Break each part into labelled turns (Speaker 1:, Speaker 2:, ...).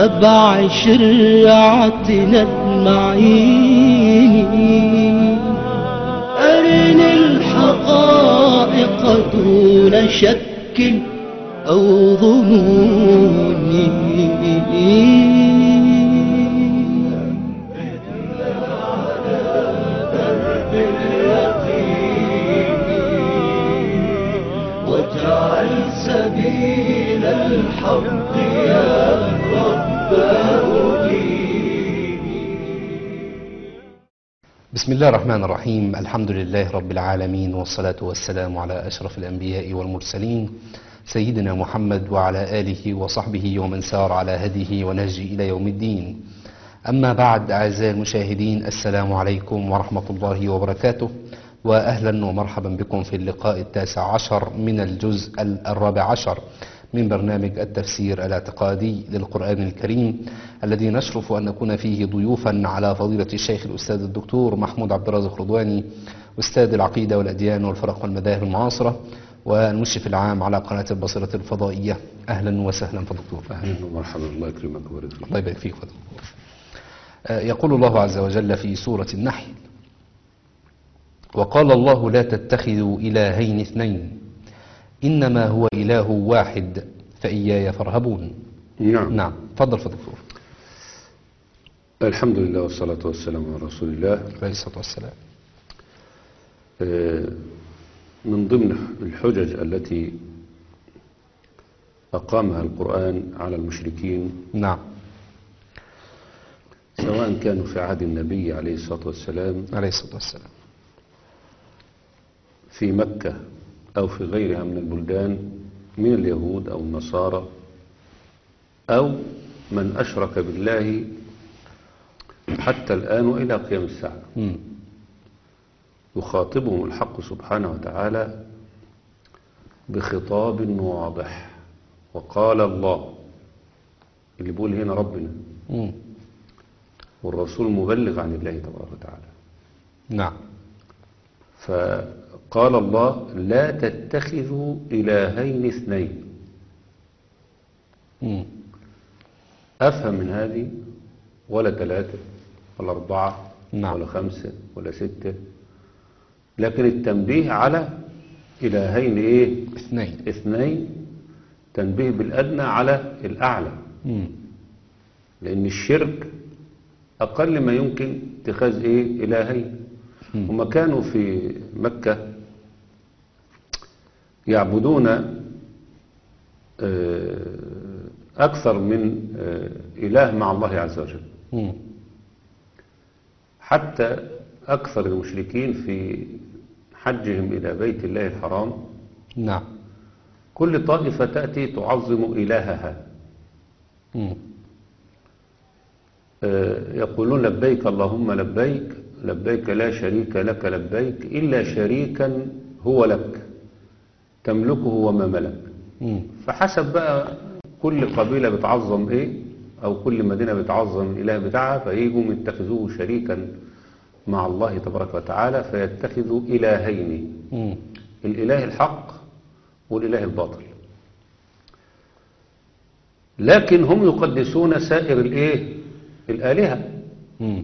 Speaker 1: نبع شرعتنا المعين أرنا الحقائق دون شك أو ظنون واجعل سبيل الحق يا رب
Speaker 2: بسم الله الرحمن الرحيم الحمد لله رب العالمين والصلاة والسلام على أشرف الأنبياء والمرسلين سيدنا محمد وعلى آله وصحبه ومن سار على هديه ونهجه إلى يوم الدين أما بعد أعزائي المشاهدين السلام عليكم ورحمة الله وبركاته وأهلا ومرحبا بكم في اللقاء التاسع عشر من الجزء الرابع عشر من برنامج التفسير الاعتقادي للقرآن الكريم الذي نشرف أن نكون فيه ضيوفا على فضيلة الشيخ الأستاذ الدكتور محمود عبد الرازق رضواني أستاذ العقيدة والأديان والفرق والمذاهب المعاصرة والمشرف العام على قناة البصرة الفضائية أهلا وسهلا فدكتور أهلا
Speaker 3: اهلا ومرحبا الله يكرمك ويبارك فيك
Speaker 2: الله يبارك فيك فدكتور آه، يقول الله عز وجل في سورة النحل وقال الله لا تتخذوا إلهين اثنين إنما هو إله واحد فإياي فارهبون
Speaker 3: نعم
Speaker 2: نعم تفضل فدكتور
Speaker 3: الحمد لله والصلاة والسلام على رسول الله
Speaker 2: عليه الصلاة والسلام
Speaker 3: آه، من ضمن الحجج التي أقامها القرآن على المشركين
Speaker 2: نعم
Speaker 3: سواء كانوا في عهد النبي عليه الصلاة والسلام
Speaker 2: عليه الصلاة والسلام
Speaker 3: في مكة أو في غيرها من البلدان من اليهود أو النصارى أو من أشرك بالله حتى الآن وإلى قيام الساعة
Speaker 2: مم.
Speaker 3: يخاطبهم الحق سبحانه وتعالى بخطاب واضح وقال الله اللي بيقول هنا ربنا
Speaker 2: مم.
Speaker 3: والرسول مبلغ عن الله تبارك وتعالى
Speaker 2: نعم
Speaker 3: فقال الله لا تتخذوا إلهين اثنين
Speaker 2: مم.
Speaker 3: أفهم من هذه ولا ثلاثة ولا أربعة
Speaker 2: نعم.
Speaker 3: ولا خمسة ولا ستة لكن التنبيه على إلهين إيه
Speaker 2: اثنين
Speaker 3: اثنين تنبيه بالأدنى على الأعلى
Speaker 2: مم.
Speaker 3: لأن الشرك أقل ما يمكن اتخاذ إيه إلهين
Speaker 2: مم.
Speaker 3: هم كانوا في مكة يعبدون آه، أكثر من آه، إله مع الله عز وجل
Speaker 2: مم.
Speaker 3: حتى أكثر المشركين في حجهم إلى بيت الله الحرام
Speaker 2: نعم
Speaker 3: كل طائفة تأتي تعظم إلهها
Speaker 2: مم.
Speaker 3: آه، يقولون لبيك اللهم لبيك لبيك لا شريك لك لبيك إلا شريكا هو لك تملكه وما ملك
Speaker 2: مم.
Speaker 3: فحسب بقى كل قبيلة بتعظم ايه او كل مدينة بتعظم الاله بتاعها فيجوا يتخذوه شريكا مع الله تبارك وتعالى فيتخذوا الهين
Speaker 2: مم.
Speaker 3: الاله الحق والاله الباطل لكن هم يقدسون سائر الايه الالهة
Speaker 2: مم.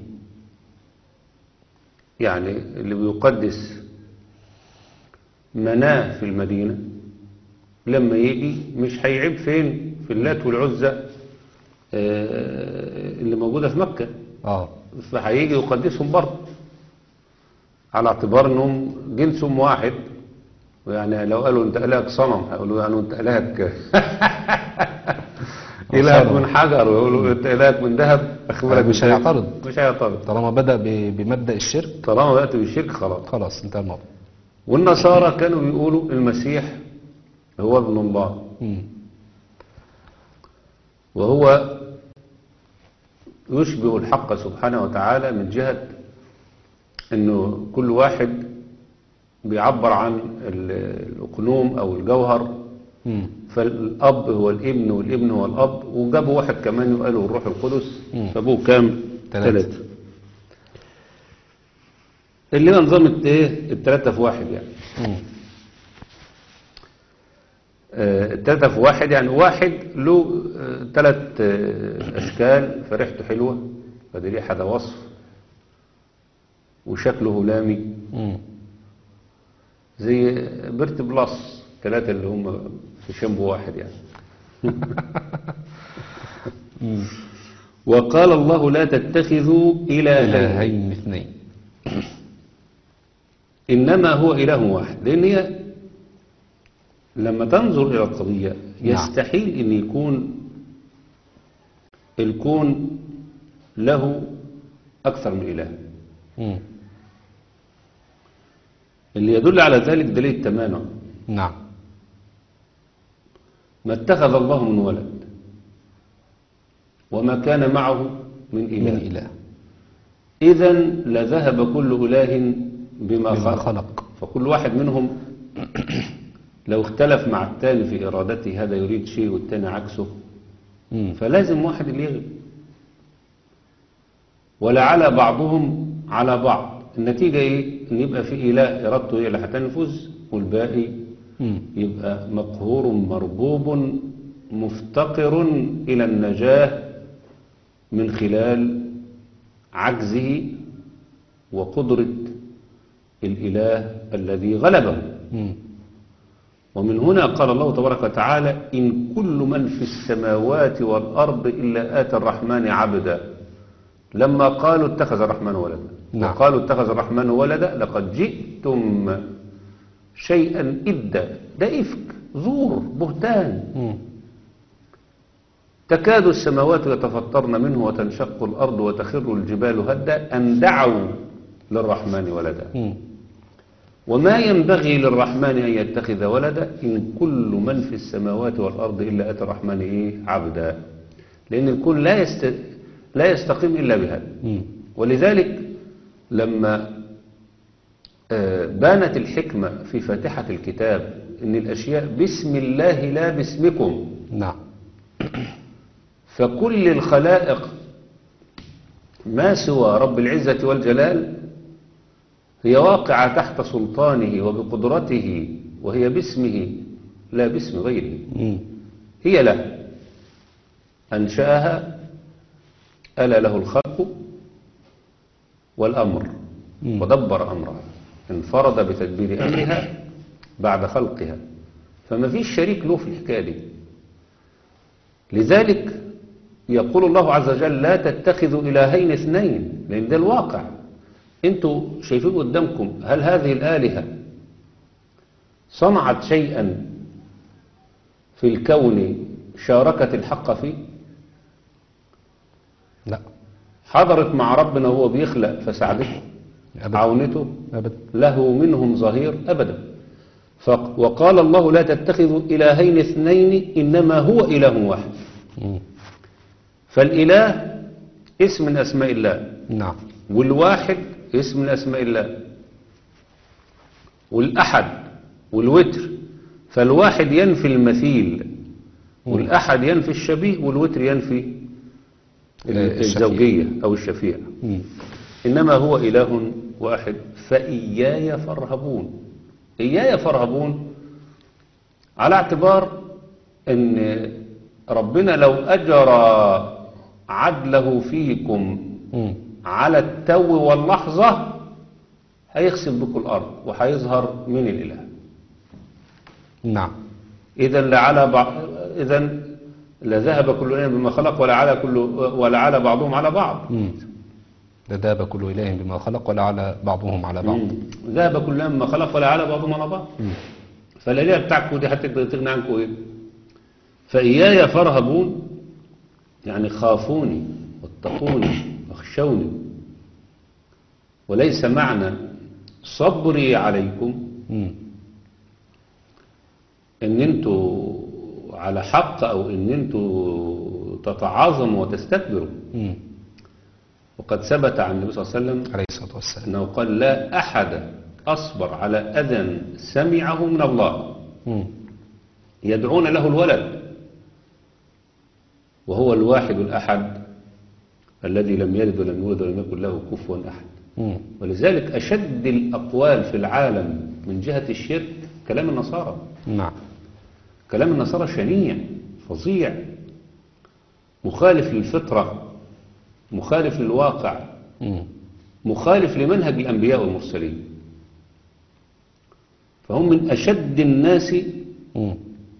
Speaker 3: يعني اللي بيقدس مناه في المدينة لما يجي مش هيعيب فين في اللات والعزة آه، اللي موجودة في مكة
Speaker 2: اه
Speaker 3: فهيجي يقدسهم برضه على اعتبار انهم جنسهم واحد يعني لو قالوا انت الهك صنم هيقولوا يعني انت الهك الهك
Speaker 2: صنم.
Speaker 3: من حجر ويقولوا انت الهك من ذهب أخد بالك
Speaker 2: مش
Speaker 3: إزاي؟
Speaker 2: هيعترض.
Speaker 3: مش هيعترض
Speaker 2: طالما بدأ ب- بمبدأ الشرك
Speaker 3: طالما بقت بالشرك خلاص
Speaker 2: خلاص انتهى الموضوع
Speaker 3: والنصارى كانوا بيقولوا المسيح هو ابن الله
Speaker 2: مم.
Speaker 3: وهو يشبه الحق سبحانه وتعالى من جهة انه كل واحد بيعبر عن ال- الأقنوم أو الجوهر
Speaker 2: مم.
Speaker 3: فالأب هو الابن والابن هو الأب وجابوا واحد كمان وقالوا الروح القدس
Speaker 2: مم.
Speaker 3: فابوه كام؟
Speaker 2: تلاتة.
Speaker 3: ثلاثة اللي هو نظام ايه الثلاثة في واحد يعني
Speaker 2: مم.
Speaker 3: آه، التلاتة في واحد يعني واحد له آه، تلات آه، أشكال فريحته حلوة فدي ريحة ده وصف وشكله هلامي
Speaker 2: مم.
Speaker 3: زي بيرت بلس ثلاثة اللي هم في شامبو واحد يعني وقال الله لا تتخذوا إلهين
Speaker 2: إلهين اثنين
Speaker 3: إنما هو إله واحد لأن هي لما تنظر إلى القضية يستحيل أن يكون الكون له أكثر من إله
Speaker 2: مم.
Speaker 3: اللي يدل على ذلك دليل التمانع
Speaker 2: نعم
Speaker 3: ما اتخذ الله من ولد وما كان معه من
Speaker 2: من
Speaker 3: إله
Speaker 2: إله
Speaker 3: إذا لذهب كل إله بما
Speaker 2: بما
Speaker 3: خلق
Speaker 2: خلق
Speaker 3: فكل واحد منهم لو اختلف مع الثاني في إرادته هذا يريد شيء والثاني عكسه
Speaker 2: مم.
Speaker 3: فلازم واحد اللي يغلب ولعلى بعضهم على بعض النتيجة إيه؟ إن يبقى في إله إرادته هي اللي هتنفذ والباقي
Speaker 2: مم.
Speaker 3: يبقى مقهور مربوب مفتقر إلى النجاة من خلال عجزه وقدرة الإله الذي غلبه
Speaker 2: مم.
Speaker 3: ومن هنا قال الله تبارك وتعالى إن كل من في السماوات والأرض إلا آتى الرحمن عبدا لما قالوا اتخذ الرحمن ولدا
Speaker 2: نعم.
Speaker 3: وقالوا اتخذ الرحمن ولدا لقد جئتم شيئا إدا ده إفك زور بهتان
Speaker 2: مم.
Speaker 3: تكاد السماوات يتفطرن منه وتنشق الأرض وتخر الجبال هدا أن دعوا للرحمن ولدا
Speaker 2: مم.
Speaker 3: وما ينبغي للرحمن أن يتخذ ولدا إن كل من في السماوات والأرض إلا أتى الرحمن إيه عبدا لأن الكل لا يست... لا يستقيم إلا بهذا
Speaker 2: مم.
Speaker 3: ولذلك لما آه، بانت الحكمة في فاتحة الكتاب إن الأشياء باسم الله لا باسمكم
Speaker 2: نعم
Speaker 3: فكل الخلائق ما سوى رب العزة والجلال هي واقعة تحت سلطانه وبقدرته وهي باسمه لا باسم غيره
Speaker 2: مم.
Speaker 3: هي له أنشأها ألا له الخلق والأمر
Speaker 2: مم.
Speaker 3: ودبر أمرها انفرد بتدبير أمرها بعد خلقها فما فيش شريك له في الحكاية دي لذلك يقول الله عز وجل لا تتخذوا إلهين اثنين لأن ده الواقع انتوا شايفين قدامكم هل هذه الآلهة صنعت شيئا في الكون شاركت الحق فيه
Speaker 2: لا
Speaker 3: حضرت مع ربنا وهو بيخلق فساعدته
Speaker 2: أبدا
Speaker 3: عاونته
Speaker 2: أبدا
Speaker 3: له منهم ظهير أبدا ف- وقال الله لا تتخذوا إلهين اثنين إنما هو إله واحد
Speaker 2: مم.
Speaker 3: فالإله اسم من أسماء الله
Speaker 2: نعم
Speaker 3: والواحد اسم من أسماء الله والأحد والوتر فالواحد ينفي المثيل والأحد ينفي الشبيه والوتر ينفي
Speaker 2: الشفيع.
Speaker 3: الزوجية أو الشفيع
Speaker 2: مم.
Speaker 3: إنما هو إله واحد فإياي فارهبون إياي فارهبون على اعتبار أن ربنا لو أجرى عدله فيكم
Speaker 2: مم.
Speaker 3: على التو واللحظة هيخسف بكم الأرض وهيظهر من الإله
Speaker 2: نعم
Speaker 3: إذا لعلى بعض إذا لذهب كل إله بما خلق ولعلى كل ولعلى بعضهم على بعض
Speaker 2: مم. لذاب كل إله بما خلق ولا على بعضهم على بعض
Speaker 3: مم. ذهب كل ما خلق ولعلى بعضهم على بعض فالآلهة بتاعكم دي هتقدر تغني عنكم إيه فإياي فارهبون يعني خافوني واتقوني واخشوني وليس معنى صبري عليكم
Speaker 2: مم.
Speaker 3: ان انتوا على حق او ان انتوا تتعاظموا وتستكبروا
Speaker 2: مم.
Speaker 3: وقد ثبت عن النبي صلى الله عليه وسلم
Speaker 2: عليه الصلاة والسلام
Speaker 3: انه قال لا احد اصبر على اذى سمعه من الله
Speaker 2: مم.
Speaker 3: يدعون له الولد وهو الواحد الأحد الذي لم يلد ولم يولد ولم يكن له كفوا أحد
Speaker 2: مم.
Speaker 3: ولذلك أشد الأقوال في العالم من جهة الشرك كلام النصارى
Speaker 2: نعم
Speaker 3: كلام النصارى شنيع فظيع مخالف للفطرة مخالف للواقع
Speaker 2: مم.
Speaker 3: مخالف لمنهج الأنبياء والمرسلين فهم من أشد الناس
Speaker 2: مم.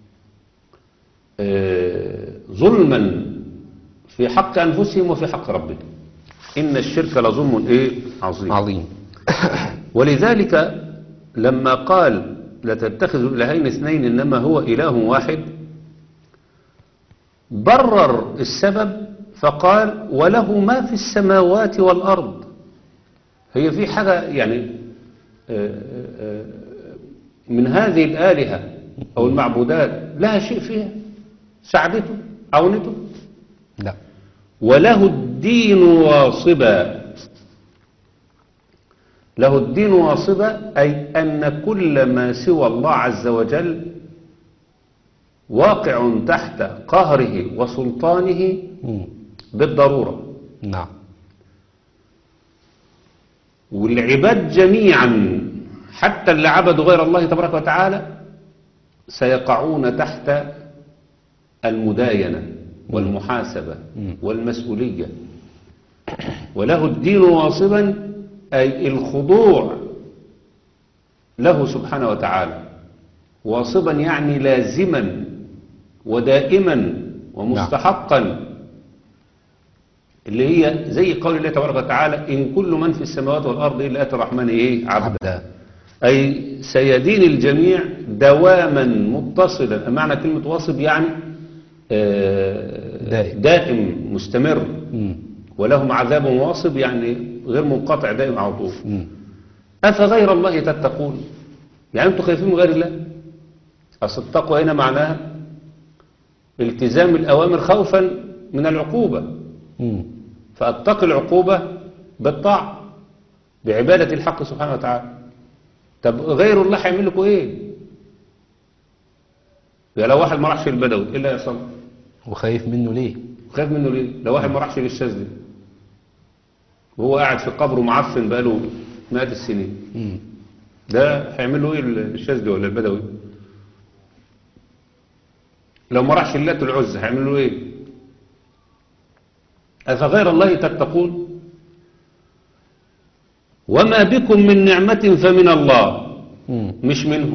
Speaker 3: آه، ظلما في حق أنفسهم وفي حق ربهم إن الشرك لظلم إيه عظيم
Speaker 2: عظيم
Speaker 3: ولذلك لما قال لا تتخذوا إلهين اثنين إنما هو إله واحد برر السبب فقال وله ما في السماوات والأرض هي في حاجة يعني آه، آه، من هذه الآلهة أو المعبودات لها شيء فيها ساعدته عونته
Speaker 2: لا
Speaker 3: وله الدين واصبا له الدين واصبا أي أن كل ما سوى الله عز وجل واقع تحت قهره وسلطانه
Speaker 2: مم.
Speaker 3: بالضرورة
Speaker 2: نعم
Speaker 3: والعباد جميعا حتى اللي عبدوا غير الله تبارك وتعالى سيقعون تحت المداينة والمحاسبة
Speaker 2: مم.
Speaker 3: والمسؤولية وله الدين واصبا أي الخضوع له سبحانه وتعالى واصبا يعني لازما ودائما ومستحقا اللي هي زي قول الله تبارك وتعالى إن كل من في السماوات والأرض إلا أتى الرحمن إيه عبدا
Speaker 2: عبدا
Speaker 3: أي سيدين الجميع دواما متصلا معنى كلمة واصب يعني آه،
Speaker 2: دائم.
Speaker 3: دائم مستمر
Speaker 2: مم.
Speaker 3: ولهم عذاب واصب يعني غير منقطع دائم على طول
Speaker 2: مم.
Speaker 3: أفغير الله تتقون يعني أنتم خايفين من غير الله أصل التقوى هنا معناها التزام الأوامر خوفا من العقوبة
Speaker 2: مم.
Speaker 3: فأتقي العقوبة بالطاعة بعبادة الحق سبحانه وتعالى طب غير الله هيعمل لكم ايه يا لو واحد ما راحش البدوي ايه اللي هيحصل
Speaker 2: وخايف منه ليه
Speaker 3: خايف منه ليه لو واحد ما راحش للشاذلي وهو قاعد في قبره معفن بقاله مئات السنين
Speaker 2: مم.
Speaker 3: ده هيعمل له ايه الشاذلي ولا البدوي لو ما راحش اللات العزة هيعمل له ايه أفغير الله تتقون وما بكم من نعمة فمن الله
Speaker 2: مم.
Speaker 3: مش منه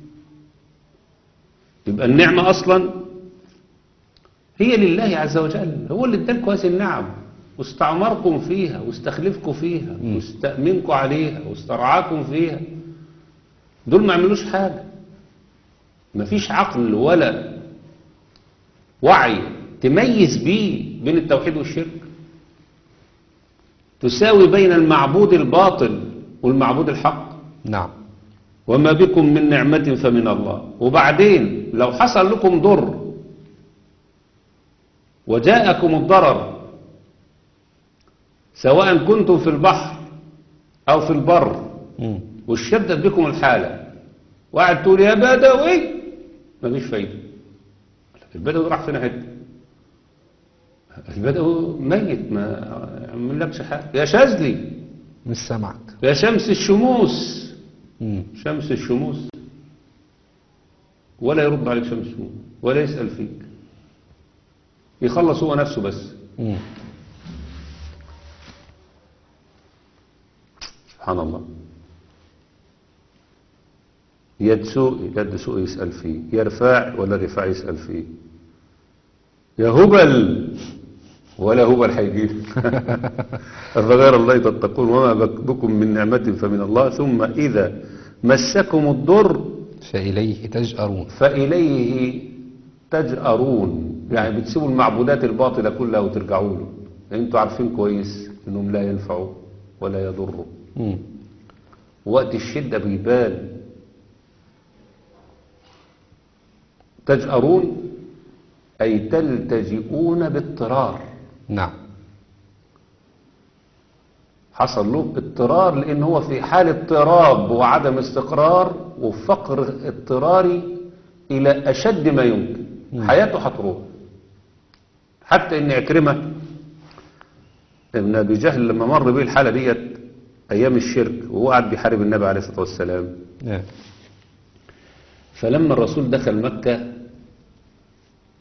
Speaker 3: يبقى النعمة أصلا هي لله عز وجل هو اللي ادالكم هذه النعم واستعمركم فيها واستخلفكم فيها واستأمنكم عليها واسترعاكم فيها دول ما عملوش حاجة مفيش عقل ولا وعي تميز بيه بين التوحيد والشرك تساوي بين المعبود الباطل والمعبود الحق
Speaker 2: نعم
Speaker 3: وما بكم من نعمة فمن الله وبعدين لو حصل لكم ضر وجاءكم الضرر سواء كنتم في البحر أو في البر
Speaker 2: مم.
Speaker 3: واشتدت بكم الحالة وقعد تقول يا بدوي مفيش فايدة البدوي راح فين حته البدوي ميت ما عملكش حاجة يا شاذلي
Speaker 2: مش سامعك
Speaker 3: يا شمس الشموس
Speaker 2: مم.
Speaker 3: شمس الشموس ولا يرد عليك شمس الشموس ولا يسأل فيك يخلص هو نفسه بس
Speaker 2: مم.
Speaker 3: سبحان الله يد سوء يد سوء يسأل فيه يا رفاع ولا رفاع يسأل فيه يا هبل ولا هبل هيجيب أفغير الله تتقون وما بك- بكم من نعمة فمن الله ثم إذا مسكم الضر
Speaker 2: فإليه تجأرون
Speaker 3: فإليه تجأرون يعني بتسيبوا المعبودات الباطلة كلها وترجعوا له لأن انتوا عارفين كويس انهم لا ينفعوا ولا يضروا
Speaker 2: مم.
Speaker 3: وقت الشدة بيبان تجأرون أي تلتجئون باضطرار
Speaker 2: نعم
Speaker 3: حصل له اضطرار لأن هو في حال اضطراب وعدم استقرار وفقر اضطراري إلى أشد ما يمكن حياته هتروح حتى إن عكرمة ابن أبي جهل لما مر به الحالة ديت أيام الشرك وهو قاعد بيحارب النبي عليه الصلاة والسلام
Speaker 2: نعم.
Speaker 3: فلما الرسول دخل مكة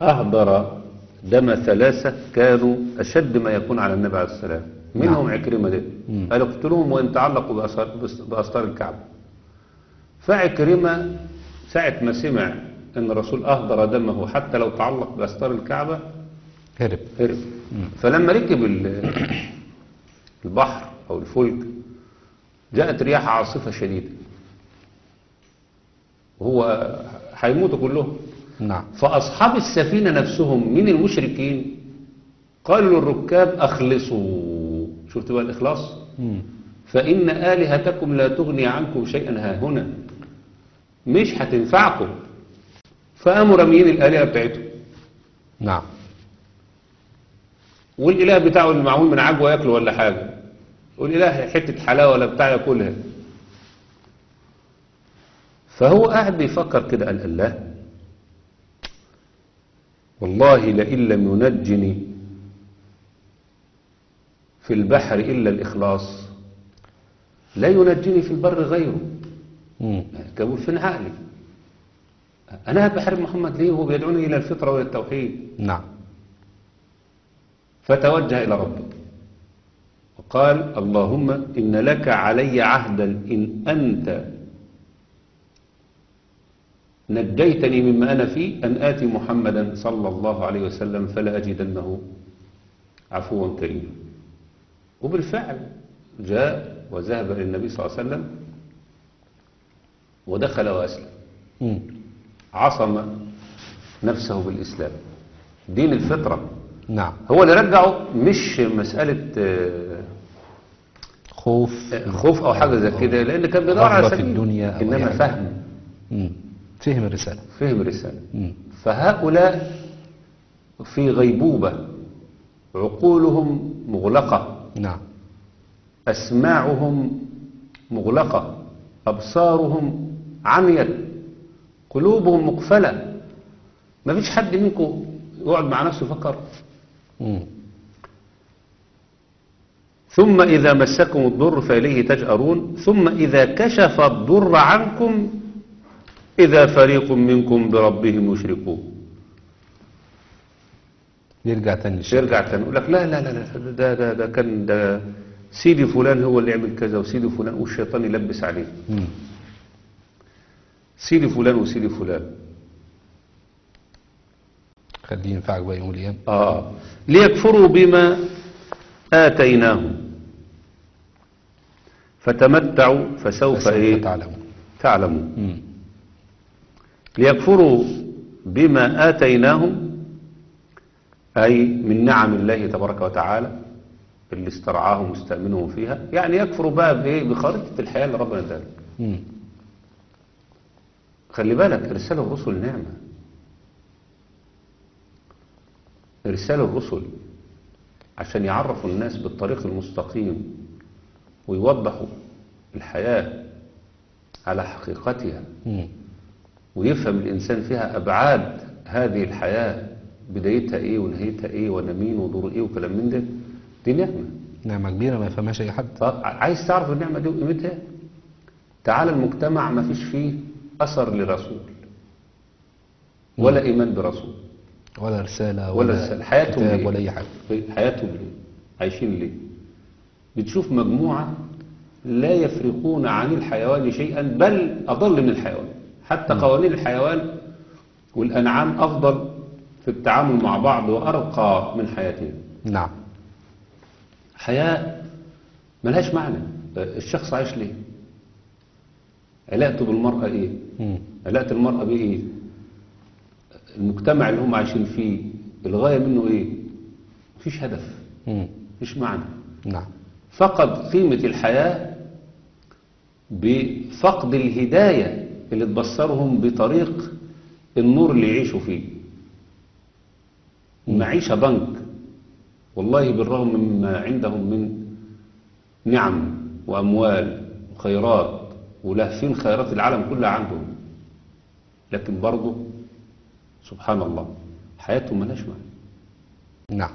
Speaker 3: أهدر دم ثلاثة كانوا أشد ما يكون على النبي عليه السلام منهم عكرمة ده
Speaker 2: مم.
Speaker 3: قال اقتلوهم وإن تعلقوا بأسار- بس- بأستار الكعبة فعكرمة ساعة ما سمع أن الرسول أهدر دمه حتى لو تعلق بأستار الكعبة
Speaker 2: هرب
Speaker 3: هرب فلما ركب ال- البحر أو الفلك جاءت رياح عاصفة شديدة وهو هيموتوا كلهم
Speaker 2: نعم
Speaker 3: فأصحاب السفينة نفسهم من المشركين قالوا للركاب أخلصوا شفت بقى الإخلاص
Speaker 2: مم.
Speaker 3: فإن آلهتكم لا تغني عنكم شيئا ها هنا مش هتنفعكم فقاموا راميين الآلهة بتاعتهم
Speaker 2: نعم
Speaker 3: والإله بتاعه اللي معمول من عجوة ياكله ولا حاجة والإله حتة حلاوة ولا بتاع ياكلها فهو قاعد بيفكر كده قال الله والله لئن لم ينجني في البحر إلا الإخلاص لا ينجني في البر غيره
Speaker 2: مم.
Speaker 3: كابول فين عقلي أنا بحارب محمد ليه وهو بيدعوني إلى الفطرة وإلى التوحيد
Speaker 2: نعم
Speaker 3: فتوجه إلى ربه وقال اللهم إن لك علي عهدا إن أنت نجيتني مما أنا فيه أن آتي محمدا صلى الله عليه وسلم فلا أجدنه عفوا كريما وبالفعل جاء وذهب إلى النبي صلى الله عليه وسلم ودخل وأسلم
Speaker 2: مم.
Speaker 3: عصم نفسه بالإسلام دين الفطرة
Speaker 2: نعم
Speaker 3: هو اللي رجعه مش مسألة آه،
Speaker 2: خوف
Speaker 3: خوف أو حاجة زي كده لأن كان بيدور على
Speaker 2: رغبة في
Speaker 3: سبيل
Speaker 2: الدنيا أو
Speaker 3: إنما
Speaker 2: يعني-
Speaker 3: فهم
Speaker 2: مم. فهم الرسالة
Speaker 3: فهم الرسالة
Speaker 2: مم.
Speaker 3: فهؤلاء في غيبوبة عقولهم مغلقة
Speaker 2: نعم
Speaker 3: أسماعهم مغلقة أبصارهم عميت قلوبهم مقفلة ما فيش حد منكم يقعد مع نفسه يفكر
Speaker 2: مم.
Speaker 3: ثم إذا مسكم الضر فإليه تجأرون ثم إذا كشف الضر عنكم إذا فريق منكم بربهم يشركون
Speaker 2: يرجع تاني للشرك.
Speaker 3: يرجع تاني يقول لك لا لا لا لا ده ده ده كان ده سيدي فلان هو اللي يعمل كذا وسيدي فلان والشيطان يلبس عليه
Speaker 2: مم.
Speaker 3: سيدي فلان وسيدي فلان
Speaker 2: خليه ينفعك بقى يوم الأيام
Speaker 3: آه ليكفروا بما آتيناهم فتمتعوا فسوف
Speaker 2: فسوف
Speaker 3: إيه
Speaker 2: تعلمون
Speaker 3: تعلمون
Speaker 2: مم.
Speaker 3: ليكفروا بما آتيناهم أي من نعم الله تبارك وتعالى اللي استرعاهم واستأمنهم فيها يعني يكفروا بقى بإيه بخارطة الحياة اللي ربنا اداها لهم.
Speaker 2: مم.
Speaker 3: خلي بالك إرسال الرسل نعمة إرسال الرسل عشان يعرفوا الناس بالطريق المستقيم ويوضحوا الحياة على حقيقتها
Speaker 2: مم.
Speaker 3: ويفهم الإنسان فيها أبعاد هذه الحياة بدايتها إيه ونهايتها إيه وأنا مين ودور إيه وكلام من ده دي نعمة
Speaker 2: نعمة كبيرة ما يفهمهاش أي حد
Speaker 3: عايز تعرف النعمة دي وقيمتها تعال المجتمع ما فيش فيه أثر لرسول ولا إيمان برسول
Speaker 2: ولا رسالة
Speaker 3: ولا
Speaker 2: ولا,
Speaker 3: رسالة. حياتهم
Speaker 2: كتاب
Speaker 3: ليه؟
Speaker 2: ولا أي حاجة
Speaker 3: حياتهم ليه عايشين ليه بتشوف مجموعة لا يفرقون عن الحيوان شيئا بل أضل من الحيوان حتى قوانين الحيوان والأنعام أفضل في التعامل مع بعض وأرقى من حياتنا
Speaker 2: نعم
Speaker 3: حياة ملهاش معنى الشخص عايش ليه علاقته بالمرأة ايه
Speaker 2: مم.
Speaker 3: علاقة المرأة بيه ايه المجتمع اللي هم عايشين فيه الغاية منه ايه مفيش هدف
Speaker 2: مم.
Speaker 3: مفيش معنى
Speaker 2: نعم
Speaker 3: فقد قيمة الحياة بفقد الهداية اللي تبصرهم بطريق النور اللي يعيشوا فيه معيشة ضنك والله بالرغم مما عندهم من نعم وأموال وخيرات ولهفين خيرات العالم كلها عندهم لكن برضه سبحان الله حياتهم ملهاش معنى
Speaker 2: نعم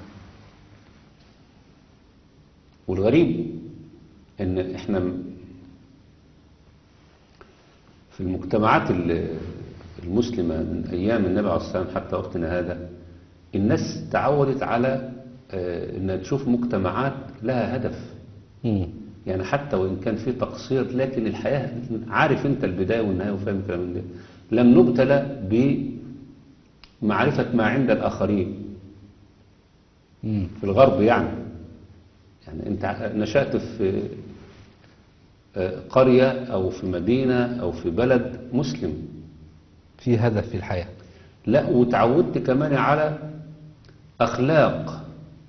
Speaker 3: والغريب ان احنا م- في المجتمعات ال- المسلمة من أيام النبي عليه الصلاة والسلام حتى وقتنا هذا الناس تعودت على آه، إنها تشوف مجتمعات لها هدف
Speaker 2: مم.
Speaker 3: يعني حتى وإن كان في تقصير لكن الحياة عارف أنت البداية والنهاية وفاهم الكلام من ده لم نبتلى بمعرفة ما عند الآخرين
Speaker 2: مم.
Speaker 3: في الغرب يعني يعني أنت نشأت في آه، قرية أو في مدينة أو في بلد مسلم
Speaker 2: في هدف في الحياة
Speaker 3: لا وتعودت كمان على أخلاق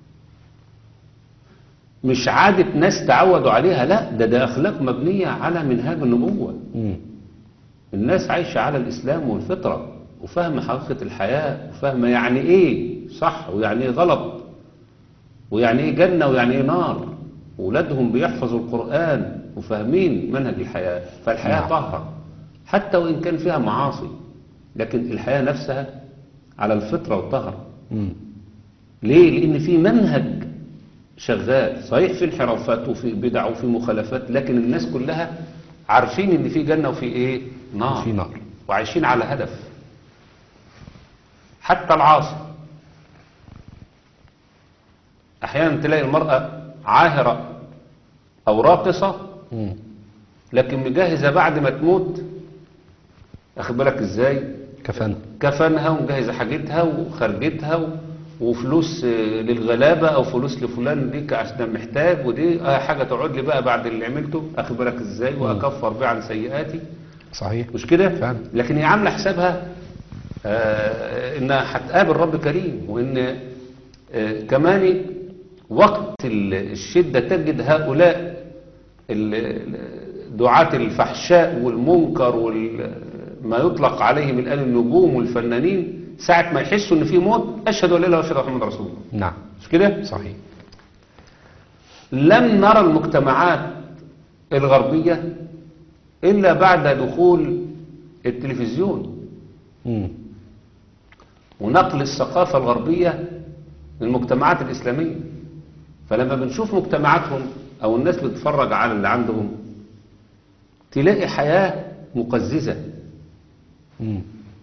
Speaker 3: مش عادة ناس تعودوا عليها لا ده ده أخلاق مبنية على منهاج النبوة
Speaker 2: مم.
Speaker 3: الناس عايشة على الإسلام والفطرة وفاهمة حقيقة الحياة وفاهمة يعني إيه صح ويعني إيه غلط ويعني إيه جنة ويعني إيه نار ولادهم بيحفظوا القرآن وفاهمين منهج الحياة فالحياة
Speaker 2: نعم.
Speaker 3: طاهرة حتى وإن كان فيها معاصي لكن الحياة نفسها على الفطرة والطهر
Speaker 2: مم.
Speaker 3: ليه؟ لأن في منهج شغال صحيح في انحرافات وفي بدع وفي مخالفات لكن الناس كلها عارفين ان في جنة وفي ايه نار
Speaker 2: وفي نار.
Speaker 3: وعايشين على هدف حتى العاصي احيانا تلاقي المرأة عاهرة او راقصة
Speaker 2: مم.
Speaker 3: لكن مجهزة بعد ما تموت اخد بالك ازاي
Speaker 2: كفن
Speaker 3: كفنها ومجهزة حاجتها وخرجتها و- وفلوس آه، للغلابة او فلوس لفلان دي عشان محتاج ودي آه حاجة تقعد لي بقى بعد اللي عملته اخد بالك ازاي واكفر بيه عن سيئاتي
Speaker 2: صحيح
Speaker 3: مش كده
Speaker 2: فعلا.
Speaker 3: لكن هي عاملة حسابها آه انها هتقابل رب كريم وان آه كمان وقت ال- الشدة تجد هؤلاء ال- ال- دعاة الفحشاء والمنكر وما يطلق عليهم الآن النجوم والفنانين ساعة ما يحسوا ان في موت اشهد ان لا اله الا الله واشهد ان محمد رسول الله
Speaker 2: نعم
Speaker 3: مش كده
Speaker 2: صحيح
Speaker 3: لم نرى المجتمعات الغربية إلا بعد دخول التلفزيون
Speaker 2: مم.
Speaker 3: ونقل الثقافة الغربية للمجتمعات الإسلامية فلما بنشوف مجتمعاتهم أو الناس بتتفرج على اللي عندهم تلاقي حياة مقززة
Speaker 2: مم.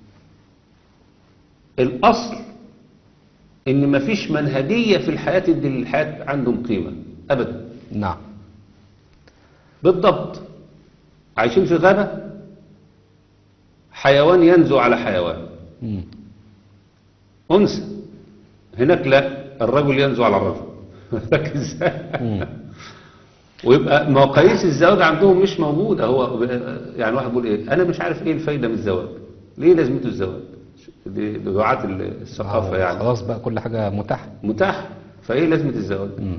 Speaker 3: الأصل إن مفيش منهجية في الحياة تدي للحياة عندهم قيمة أبدا
Speaker 2: نعم
Speaker 3: بالضبط عايشين في غابة حيوان ينزو على حيوان
Speaker 2: مم.
Speaker 3: أنثى هناك لا الرجل ينزو على الرجل فاكر ازاي؟
Speaker 2: مم.
Speaker 3: ويبقى مقاييس الزواج عندهم مش موجودة هو يعني واحد بيقول ايه انا مش عارف ايه الفايدة من الزواج ليه لازمته الزواج دي دعاة الثقافة
Speaker 2: آه،
Speaker 3: يعني
Speaker 2: خلاص بقى كل حاجة متاحة
Speaker 3: متاح فايه لازمة الزواج
Speaker 2: مم.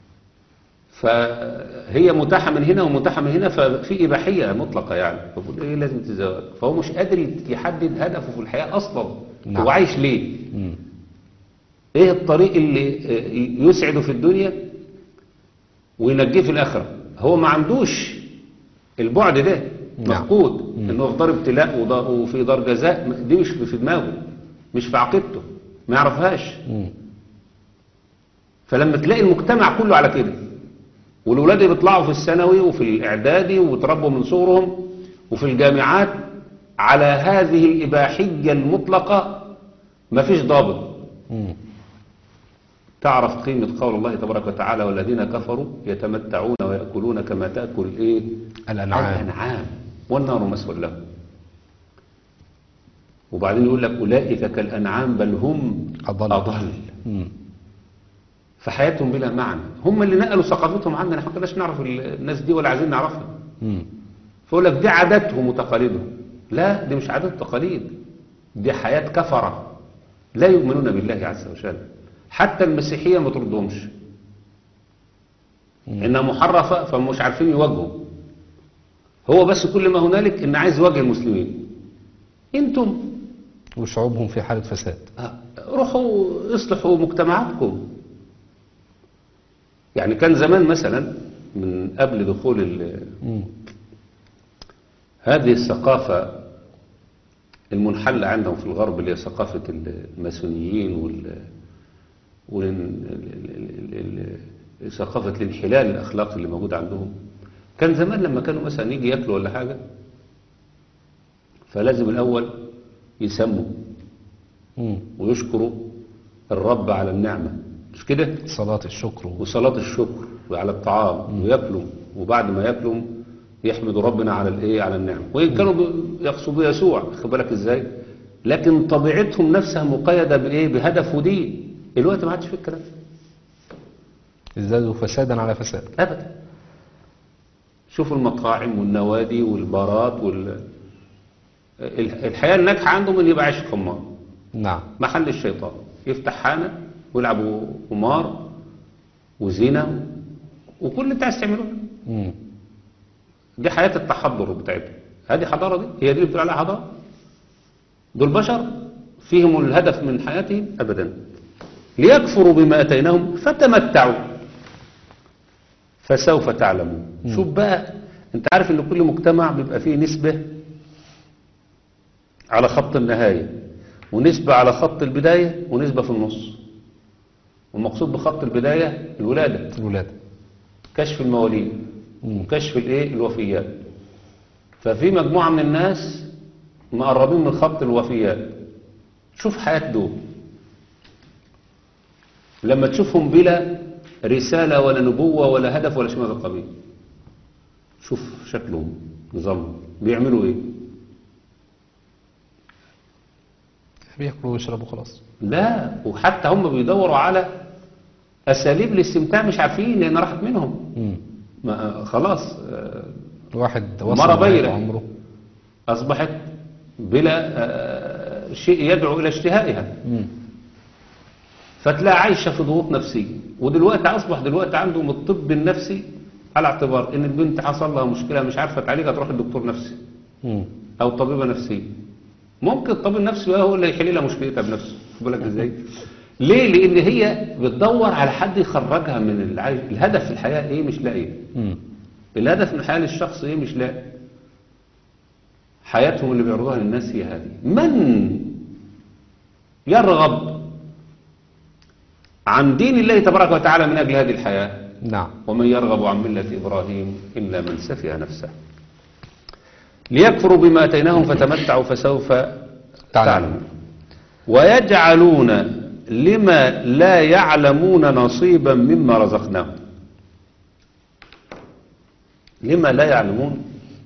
Speaker 3: فهي متاحة من هنا ومتاحة من هنا ففي إباحية مطلقة يعني فبقول إيه لازمة الزواج فهو مش قادر يحدد هدفه في الحياة أصلا
Speaker 2: نعم.
Speaker 3: هو عايش ليه
Speaker 2: مم.
Speaker 3: إيه الطريق اللي آه، يسعده في الدنيا وينجيه في الآخرة هو ما عندوش البعد ده
Speaker 2: نعم.
Speaker 3: مفقود
Speaker 2: مم.
Speaker 3: إنه في دار ابتلاء ودا- وفي دار جزاء دي مش في دماغه مش في عقيدته ما يعرفهاش
Speaker 2: مم.
Speaker 3: فلما تلاقي المجتمع كله على كده والولاد اللي بيطلعوا في الثانوي وفي الاعدادي وتربوا من صغرهم وفي الجامعات على هذه الإباحية المطلقة مفيش ضابط
Speaker 2: مم.
Speaker 3: تعرف قيمة قول الله تبارك وتعالى والذين كفروا يتمتعون ويأكلون كما تأكل الايه
Speaker 2: الأنعام.
Speaker 3: الأنعام والنار مسوى لهم وبعدين يقول لك أولئك كالأنعام بل هم
Speaker 2: أضل
Speaker 3: أضل
Speaker 2: مم.
Speaker 3: فحياتهم بلا معنى هم اللي نقلوا ثقافتهم عندنا احنا ما كناش نعرف ال- الناس دي ولا عايزين نعرفها
Speaker 2: مم.
Speaker 3: فيقول لك دي عاداتهم وتقاليدهم لا دي مش عادات وتقاليد دي حياة كفرة لا يؤمنون بالله عز وجل حتى المسيحية ما تردهمش انها محرفة فمش عارفين يواجهوا هو بس كل ما هنالك ان عايز يواجه المسلمين انتم
Speaker 2: وشعوبهم في حالة فساد
Speaker 3: آه، روحوا اصلحوا مجتمعاتكم يعني كان زمان مثلا من قبل دخول ال-
Speaker 2: مم.
Speaker 3: هذه الثقافة المنحلة عندهم في الغرب اللي هي ثقافة الماسونيين وال وال- ال- ال- ال- ال- ثقافة الانحلال الأخلاقي اللي موجود عندهم كان زمان لما كانوا مثلا يجي ياكلوا ولا حاجة فلازم الأول يسموا
Speaker 2: مم.
Speaker 3: ويشكروا الرب على النعمة مش كده
Speaker 2: صلاة الشكر
Speaker 3: وصلاة الشكر وعلى الطعام وياكلوا وبعد ما ياكلوا يحمدوا ربنا على الايه على النعمة وإن كانوا ب- يقصدوا يسوع خد بالك ازاي لكن طبيعتهم نفسها مقيدة بايه بهدف ودين الوقت ما عادش في الكلام
Speaker 2: ازدادوا فسادا على فساد
Speaker 3: ابدا شوفوا المطاعم والنوادي والبارات وال ال- الحياة الناجحة عندهم اللي يبقى عايش خمار
Speaker 2: نعم
Speaker 3: محل الشيطان يفتح حانة ويلعبوا قمار وزنا وكل اللي انت عايز تعمله
Speaker 2: مم.
Speaker 3: دي حياة التحضر بتاعتهم هذه حضارة دي هي دي اللي بتقول عليها حضارة دول بشر فيهم الهدف من حياتهم أبدا ليكفروا بما أتيناهم فتمتعوا فسوف تعلمون شوف بقى انت عارف ان كل مجتمع بيبقى فيه نسبة على خط النهاية ونسبة على خط البداية ونسبة في النص والمقصود بخط البداية الولادة
Speaker 2: الولادة
Speaker 3: كشف المواليد
Speaker 2: مم.
Speaker 3: وكشف الايه الوفيات ففي مجموعة من الناس مقربين من خط الوفيات شوف حياة دول لما تشوفهم بلا رسالة ولا نبوة ولا هدف ولا شيء من هذا القبيل شوف شكلهم نظامهم بيعملوا ايه
Speaker 2: بياكلوا ويشربوا خلاص
Speaker 3: لا وحتى هم بيدوروا على اساليب الاستمتاع مش عارفين لان راحت منهم
Speaker 2: مم.
Speaker 3: ما خلاص آه،
Speaker 2: واحد
Speaker 3: مرة
Speaker 2: وصل
Speaker 3: بيرة.
Speaker 2: نهاية عمره
Speaker 3: أصبحت بلا آه، شيء يدعو إلى اشتهائها
Speaker 2: مم.
Speaker 3: فتلاقي عايشة في ضغوط نفسية ودلوقتي أصبح دلوقتي عندهم الطب النفسي على اعتبار إن البنت حصل لها مشكلة مش عارفة تعالجها تروح للدكتور نفسي
Speaker 2: مم.
Speaker 3: أو طبيبة نفسية ممكن الطبيب النفسي بقى هو اللي يحل لها مشكلتها بنفسه خد بالك ازاي ليه لان هي بتدور على حد يخرجها من العيش الهدف في الحياه ايه مش لاقيه
Speaker 2: مم.
Speaker 3: الهدف من الحياة للشخص ايه مش لاقي حياتهم اللي بيعرضوها للناس هي هذه من يرغب عن دين الله تبارك وتعالى من أجل هذه الحياة
Speaker 2: نعم
Speaker 3: ومن يرغب عن ملة إبراهيم إلا من سفه نفسه ليكفروا بما أتيناهم فتمتعوا فسوف تعلمون ويجعلون لما لا يعلمون نصيبا مما رزقناهم لما لا يعلمون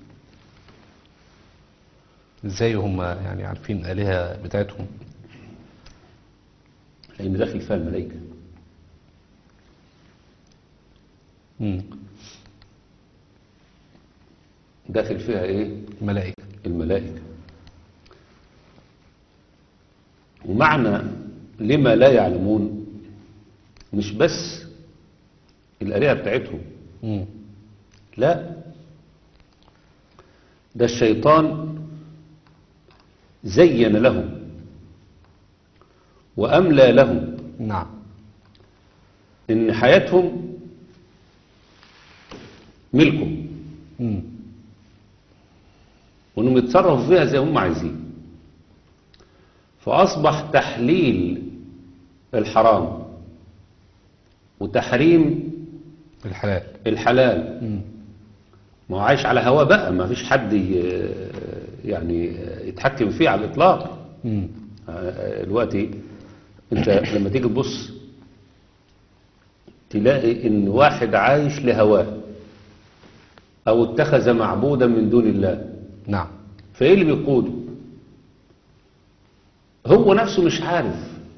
Speaker 2: ازاي هم يعني عارفين الآلهة بتاعتهم
Speaker 3: لأن داخل فيها الملائكة
Speaker 2: مم.
Speaker 3: داخل فيها إيه
Speaker 2: الملائكة
Speaker 3: الملائكة ومعنى لما لا يعلمون مش بس الآلهة بتاعتهم
Speaker 2: مم.
Speaker 3: لا ده الشيطان زين لهم وأملى لهم
Speaker 2: نعم
Speaker 3: إن حياتهم ملكهم
Speaker 2: مم.
Speaker 3: وانهم يتصرفوا فيها زي هم عايزين فاصبح تحليل الحرام وتحريم
Speaker 2: الحلال
Speaker 3: الحلال
Speaker 2: مم.
Speaker 3: ما هو عايش على هواه بقى ما فيش حد ي- يعني يتحكم فيه على الاطلاق
Speaker 2: مم.
Speaker 3: آه، دلوقتي انت لما تيجي تبص تلاقي ان واحد عايش لهواه او اتخذ معبودا من دون الله
Speaker 2: نعم
Speaker 3: فايه اللي بيقوده هو نفسه مش عارف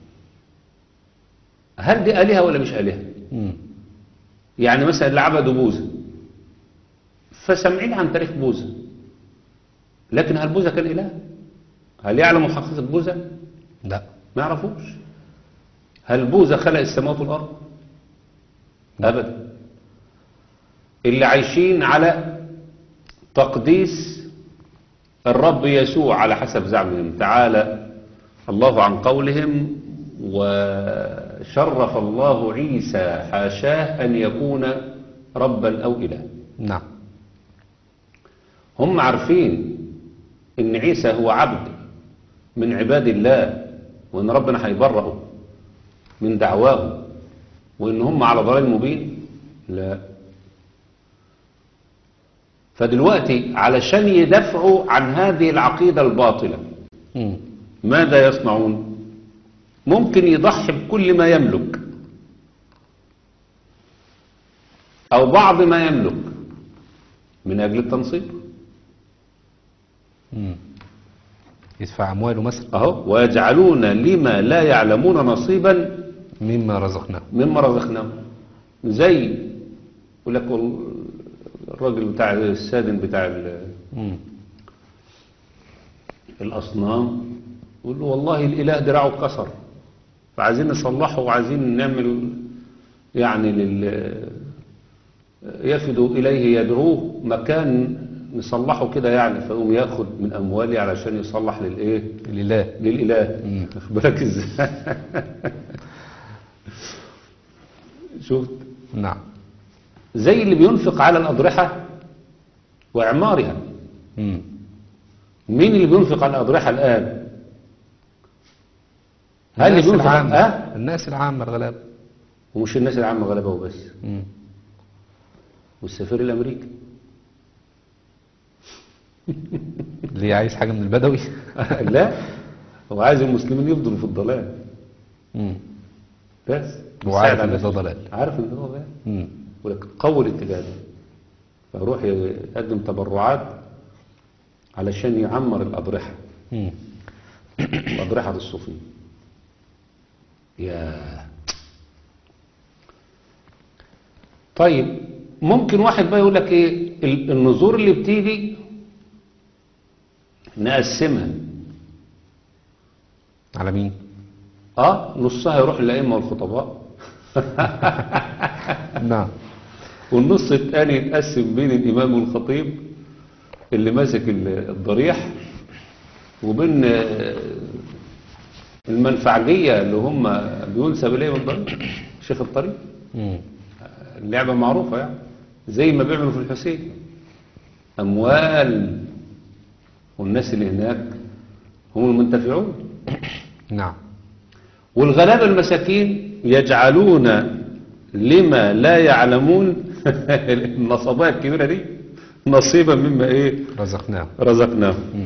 Speaker 3: هل دي آلهة ولا مش آلهة
Speaker 2: مم.
Speaker 3: يعني مثلا اللي عبدوا بوذا فسامعين عن تاريخ بوذا لكن هل بوذا كان إله هل يعلم حقيقة بوذا
Speaker 2: لا
Speaker 3: ما يعرفوش هل بوذا خلق السماوات والأرض أبدا اللي عايشين على تقديس الرب يسوع على حسب زعمهم تعالى الله عن قولهم وشرف الله عيسى حاشاه أن يكون ربا أو إله
Speaker 2: نعم
Speaker 3: هم عارفين ان عيسى هو عبد من عباد الله وان ربنا هيبرئه من دعواه وان هم على ضلال مبين لا فدلوقتي علشان يدافعوا عن هذه العقيدة الباطلة
Speaker 2: مم.
Speaker 3: ماذا يصنعون ممكن يضحي بكل ما يملك أو بعض ما يملك من أجل التنصيب
Speaker 2: مم. يدفع أمواله مثلا
Speaker 3: أهو ويجعلون لما لا يعلمون نصيبا
Speaker 2: مما رزقناه
Speaker 3: مما رزقناهم زي يقول لك وال- الراجل بتاع السادن بتاع ال-
Speaker 2: مم.
Speaker 3: الأصنام يقول له والله الإله دراعه اتكسر فعايزين نصلحه وعايزين نعمل يعني لل يفد إليه يدعوه مكان نصلحه كده يعني فيقوم ياخد من أموالي علشان يصلح للإيه
Speaker 2: الإله
Speaker 3: للإله
Speaker 2: مم.
Speaker 3: واخد بالك إزاي شفت
Speaker 2: نعم
Speaker 3: زي اللي بينفق على الأضرحة وإعمارها
Speaker 2: مم.
Speaker 3: مين اللي بينفق على الأضرحة الآن هل اللي
Speaker 2: الناس
Speaker 3: بينفق على
Speaker 2: العامة
Speaker 3: أه؟
Speaker 2: الناس العامة الغلابة
Speaker 3: ومش الناس العامة غلبة وبس
Speaker 2: مم.
Speaker 3: والسفير الأمريكي
Speaker 2: اللي عايز حاجة من البدوي
Speaker 3: لا هو عايز المسلمين يفضلوا في الضلال
Speaker 2: مم.
Speaker 3: بس
Speaker 2: وعارف
Speaker 3: يساعد على
Speaker 2: إن ده
Speaker 3: نفسه.
Speaker 2: ضلال.
Speaker 3: عارف ان ده ضلال
Speaker 2: مم.
Speaker 3: ولكن قوي الاتجاه ده فيروح يقدم تبرعات علشان يعمر الأضرحة
Speaker 2: مم.
Speaker 3: الأضرحة الصوفية يا طيب ممكن واحد بقى يقول لك ايه ال- النذور اللي بتيجي نقسمها
Speaker 2: على مين
Speaker 3: اه نصها يروح للأئمة والخطباء
Speaker 2: نعم
Speaker 3: والنص الثاني يتقسم بين الإمام والخطيب اللي ماسك ال- الضريح وبين آه، المنفعجية اللي هم بينسب إليهم الضريح شيخ الطريق
Speaker 2: مم.
Speaker 3: اللعبة معروفة يعني زي ما بيعملوا في الحسين أموال والناس اللي هناك هم المنتفعون
Speaker 2: نعم
Speaker 3: والغلابة المساكين يجعلون لما لا يعلمون النصبايا الكبيرة دي نصيبا مما ايه
Speaker 2: رزقناه
Speaker 3: رزقناه
Speaker 2: مم.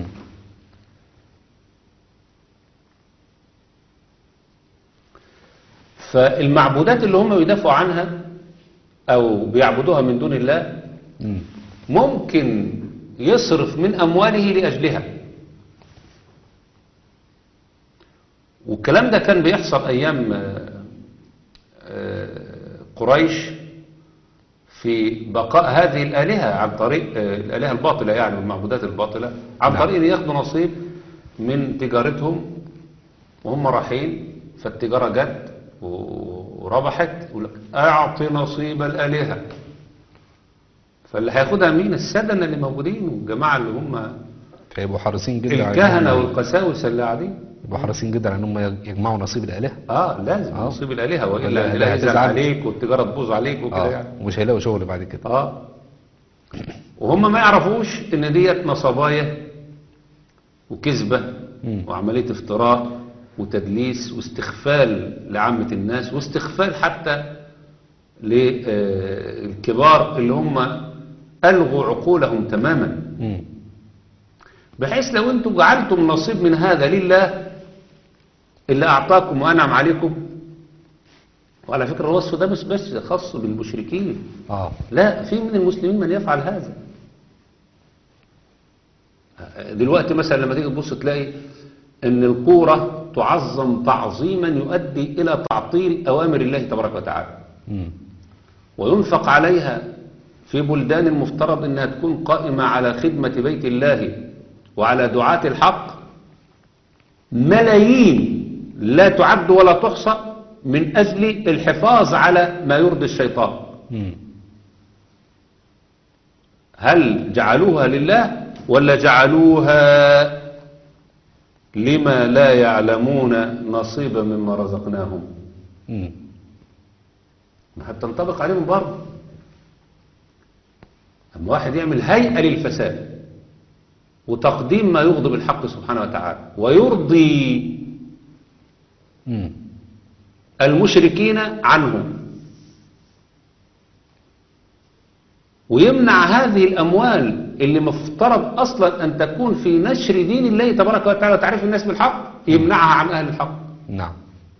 Speaker 3: فالمعبودات اللي هم بيدافعوا عنها او بيعبدوها من دون الله
Speaker 2: مم.
Speaker 3: ممكن يصرف من أمواله لأجلها والكلام ده كان بيحصل أيام آه، آه، قريش في بقاء هذه الآلهة عن طريق آه، الآلهة الباطلة يعني والمعبودات الباطلة عن
Speaker 2: نعم.
Speaker 3: طريق أن ياخدوا نصيب من تجارتهم وهم رايحين فالتجارة جت وربحت يقول لك أعطي نصيب الآلهة فاللي هياخدها مين السدنة اللي موجودين والجماعة اللي هم
Speaker 2: فيبقوا حريصين جدا على
Speaker 3: الكهنة
Speaker 2: إنهم-
Speaker 3: والقساوسة اللي قاعدين
Speaker 2: يبقوا حريصين جدا على انهم يجمعوا نصيب الالهه
Speaker 3: اه لازم
Speaker 2: آه.
Speaker 3: نصيب الآلهة
Speaker 2: ولا
Speaker 3: وإلا
Speaker 2: الآلهة
Speaker 3: الآلهة يزعل
Speaker 2: تزعل.
Speaker 3: عليك والتجارة تبوظ عليك وكده
Speaker 2: اه
Speaker 3: يعني
Speaker 2: ومش هيلاقوا شغل بعد كده
Speaker 3: اه وهم ما يعرفوش ان ديت نصبايا وكذبة
Speaker 2: مم.
Speaker 3: وعملية افتراء وتدليس واستخفال لعامة الناس واستخفال حتى للكبار اللي هم ألغوا عقولهم تماما
Speaker 2: مم.
Speaker 3: بحيث لو انتم جعلتم نصيب من هذا لله اللي أعطاكم وأنعم عليكم وعلى فكرة الوصف ده مش بس خاص بالمشركين
Speaker 2: اه
Speaker 3: لا في من المسلمين من يفعل هذا دلوقتي مثلا لما تيجي تبص تلاقي ان القورة تعظم تعظيما يؤدي الى تعطيل اوامر الله تبارك وتعالى
Speaker 2: مم.
Speaker 3: وينفق عليها في بلدان المفترض انها تكون قائمة على خدمة بيت الله وعلى دعاة الحق ملايين لا تعد ولا تحصى من اجل الحفاظ على ما يرضي الشيطان
Speaker 2: مم.
Speaker 3: هل جعلوها لله ولا جعلوها لما لا يعلمون نصيبا مما رزقناهم
Speaker 2: مم.
Speaker 3: ما هتنطبق عليهم برضه اما واحد يعمل هيئة للفساد وتقديم ما يغضب الحق سبحانه وتعالى ويرضي
Speaker 2: مم.
Speaker 3: المشركين عنهم ويمنع هذه الأموال اللي مفترض أصلا أن تكون في نشر دين الله تبارك وتعالى وتعريف الناس بالحق يمنعها عن أهل الحق
Speaker 2: نعم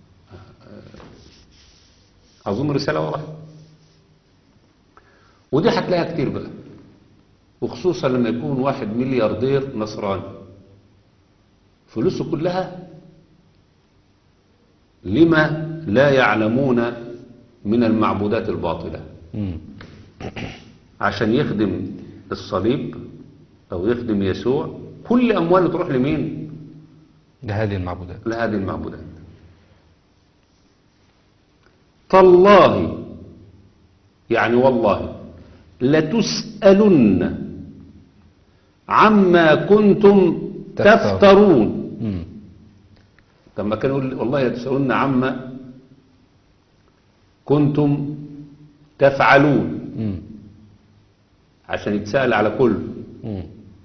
Speaker 3: أظن رسالة واضحة ودي هتلاقيها كتير بقى وخصوصا لما يكون واحد ملياردير نصراني فلوسه كلها لما لا يعلمون من المعبودات الباطلة
Speaker 2: مم.
Speaker 3: عشان يخدم الصليب أو يخدم يسوع كل أمواله تروح لمين؟
Speaker 2: لهذه المعبودات
Speaker 3: لهذه المعبودات تالله يعني والله لتسألن عما كنتم
Speaker 2: تفترون.
Speaker 3: تفترون
Speaker 2: مم.
Speaker 3: لما كان يقول والله لتسألن عما كنتم تفعلون
Speaker 2: مم.
Speaker 3: عشان يتسأل على كل
Speaker 2: مم.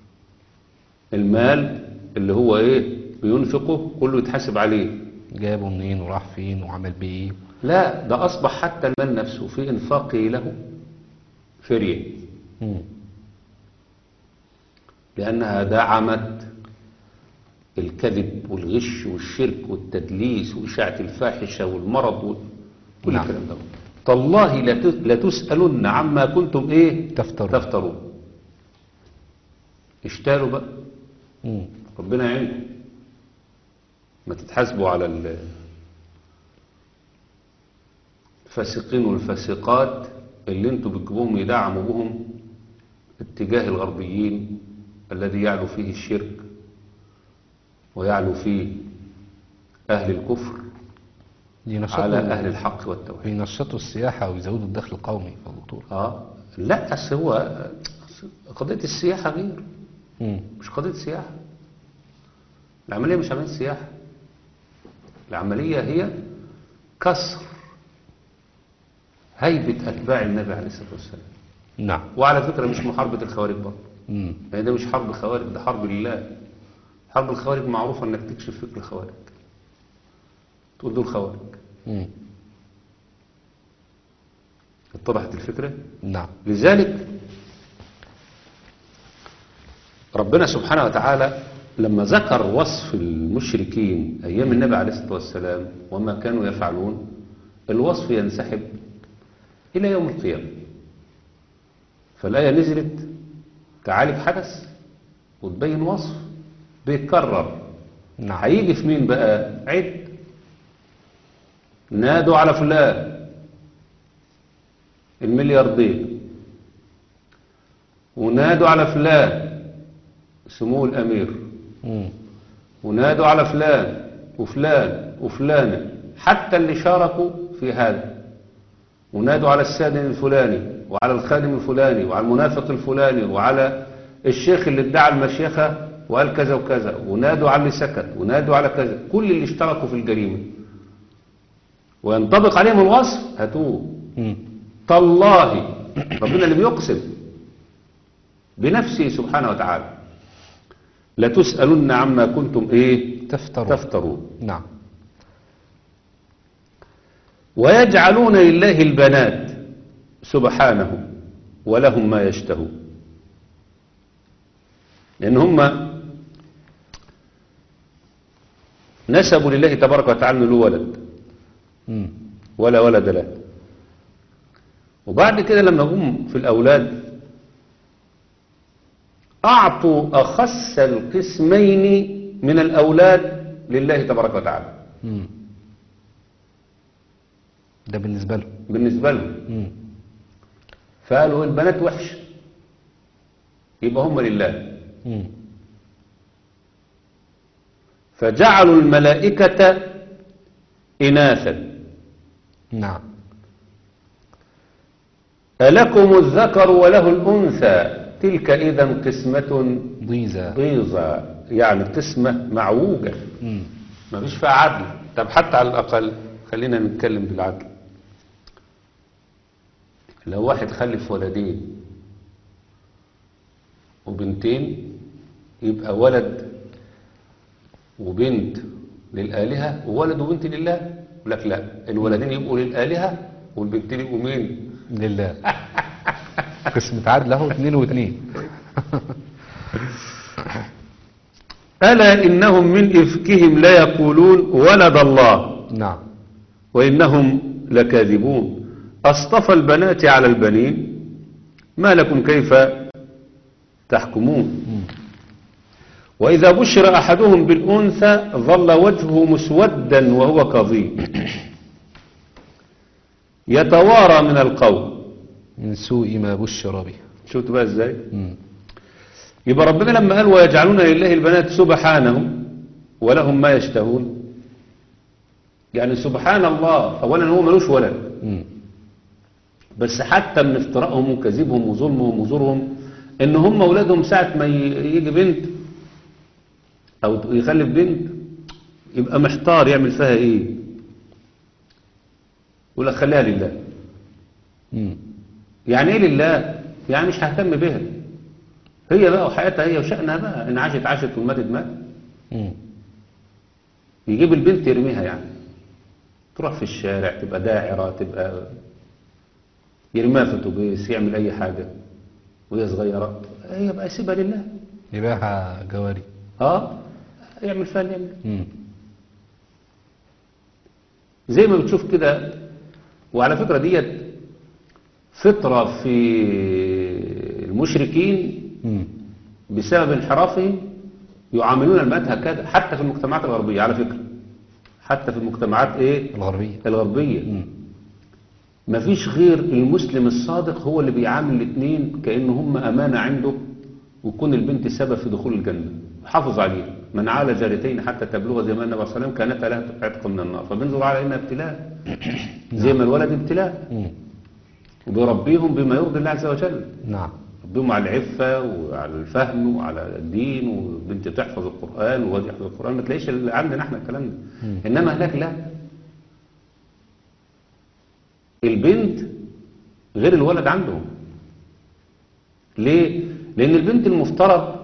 Speaker 3: المال اللي هو ايه بينفقه كله يتحاسب عليه
Speaker 2: جابه منين وراح فين وعمل بيه ايه
Speaker 3: لا ده أصبح حتى المال نفسه في إنفاقه له فرية
Speaker 2: مم.
Speaker 3: لأنها دعمت الكذب والغش والشرك والتدليس وإشاعة الفاحشة والمرض وكل
Speaker 2: نعم.
Speaker 3: الكلام ده تالله لت- لتسألن عما كنتم إيه
Speaker 2: تفترون.
Speaker 3: تفترون اشتالوا بقى
Speaker 2: مم.
Speaker 3: ربنا يعينكم ما تتحاسبوا على ال- الفاسقين والفاسقات اللي انتوا بتجيبوهم يدعموا بهم اتجاه الغربيين الذي يعلو فيه الشرك ويعلو فيه أهل الكفر
Speaker 2: ينشطوا
Speaker 3: على أهل الحق والتوحيد
Speaker 2: ينشطوا السياحة ويزودوا الدخل القومي في الدكتور
Speaker 3: اه لا أصل هو قضية السياحة غير
Speaker 2: مم.
Speaker 3: مش قضية سياحة العملية مش عملية سياحة العملية هي كسر هيبة أتباع النبي عليه الصلاة والسلام
Speaker 2: نعم
Speaker 3: وعلى فكرة مش محاربة الخوارج برضه
Speaker 2: مم.
Speaker 3: يعني ده مش حرب خوارج ده حرب لله حرب الخوارج معروفة انك تكشف فكر الخوارج تقول دول خوارج
Speaker 2: مم.
Speaker 3: اتضحت الفكرة
Speaker 2: نعم
Speaker 3: لذلك ربنا سبحانه وتعالى لما ذكر وصف المشركين أيام النبي عليه الصلاة والسلام وما كانوا يفعلون الوصف ينسحب إلى يوم القيامة فالآية نزلت تعالج حدث وتبين وصف بيتكرر
Speaker 2: نعم
Speaker 3: هيجي في مين بقى عد نادوا على فلان الملياردير ونادوا على فلان سمو الأمير
Speaker 2: مم.
Speaker 3: ونادوا على فلان وفلان وفلانة حتى اللي شاركوا في هذا ونادوا على السادن الفلاني وعلى الخادم الفلاني وعلى المنافق الفلاني وعلى الشيخ اللي ادعى المشيخة وقال كذا وكذا ونادوا على اللي سكت ونادوا على كذا كل اللي اشتركوا في الجريمة وينطبق عليهم الوصف هاتوه
Speaker 2: مم.
Speaker 3: تالله ربنا اللي بيقسم بنفسه سبحانه وتعالى لتسألن عما كنتم ايه
Speaker 2: تفترون
Speaker 3: تفترون
Speaker 2: نعم
Speaker 3: ويجعلون لله البنات سبحانه ولهم ما يشتهون لأن هم نسبوا لله تبارك وتعالى أنه له ولد
Speaker 2: مم.
Speaker 3: ولا ولد له وبعد كده لما هم في الأولاد أعطوا أخس القسمين من الأولاد لله تبارك وتعالى
Speaker 2: مم. ده بالنسبة له
Speaker 3: بالنسبة لهم
Speaker 2: مم.
Speaker 3: فقالوا البنات وحش يبقى هم لله
Speaker 2: مم.
Speaker 3: فجعلوا الملائكة إناثا
Speaker 2: نعم
Speaker 3: ألكم الذكر وله الأنثى تلك إذا قسمة
Speaker 2: ضيزة
Speaker 3: ضيزة يعني قسمة معوجة
Speaker 2: مم.
Speaker 3: ما فيش فيها عدل طب حتى على الأقل خلينا نتكلم بالعدل لو واحد خلف ولدين وبنتين يبقى ولد وبنت للآلهة وولد وبنت لله يقول لك لا الولدين يبقوا للآلهة والبنتين يبقوا مين
Speaker 2: لله قسمة عدل له اتنين واتنين
Speaker 3: ألا إنهم من إفكهم لا يقولون ولد الله
Speaker 2: نعم
Speaker 3: وإنهم لكاذبون أصطفى البنات على البنين ما لكم كيف تحكمون وإذا بشر أحدهم بالأنثى ظل وجهه مسودا وهو كظيم يتوارى من القوم
Speaker 2: من سوء ما بشر به
Speaker 3: شفت بقى ازاي
Speaker 2: مم.
Speaker 3: يبقى ربنا لما قال ويجعلون لله البنات سبحانه ولهم ما يشتهون يعني سبحان الله اولا هو ملوش ولد
Speaker 2: مم.
Speaker 3: بس حتى من افترائهم وكذبهم وظلمهم وزورهم ان هم اولادهم ساعة ما ي- يجي بنت او يخلف بنت يبقى محتار يعمل فيها ايه يقول لك خليها لله
Speaker 2: مم.
Speaker 3: يعني ايه لله يعني مش ههتم بها هي بقى وحياتها هي وشأنها بقى ان عاشت عاشت وماتت مات
Speaker 2: مم.
Speaker 3: يجيب البنت يرميها يعني تروح في الشارع تبقى داعرة تبقى يرميها في اتوبيس يعمل اي حاجة وهي صغيرة هي بقى يسيبها لله
Speaker 2: يباعها جواري
Speaker 3: اه يعمل فيها اللي يعمل
Speaker 2: مم.
Speaker 3: زي ما بتشوف كده وعلى فكرة ديت فطرة في المشركين
Speaker 2: مم.
Speaker 3: بسبب انحرافهم يعاملون المرأة هكذا حتى في المجتمعات الغربية على فكرة حتى في المجتمعات ايه
Speaker 2: الغربية
Speaker 3: الغربية
Speaker 2: مم.
Speaker 3: مفيش غير المسلم الصادق هو اللي بيعامل الاثنين كأن هم أمانة عنده ويكون البنت سبب في دخول الجنة حافظ عليها من عال جارتين حتى تبلغ زي ما النبي صلى الله عليه وسلم كانت لها عتق من النار فبينظر على انها ابتلاء زي ما الولد ابتلاء
Speaker 2: مم.
Speaker 3: وبيربيهم بما يرضي الله عز وجل
Speaker 2: نعم
Speaker 3: ربيهم على العفة وعلى الفهم وعلى الدين وبنت تحفظ القرآن وواد يحفظ القرآن ما تلاقيش اللي عندنا احنا الكلام ده انما هناك لا البنت غير الولد عندهم ليه لان البنت المفترض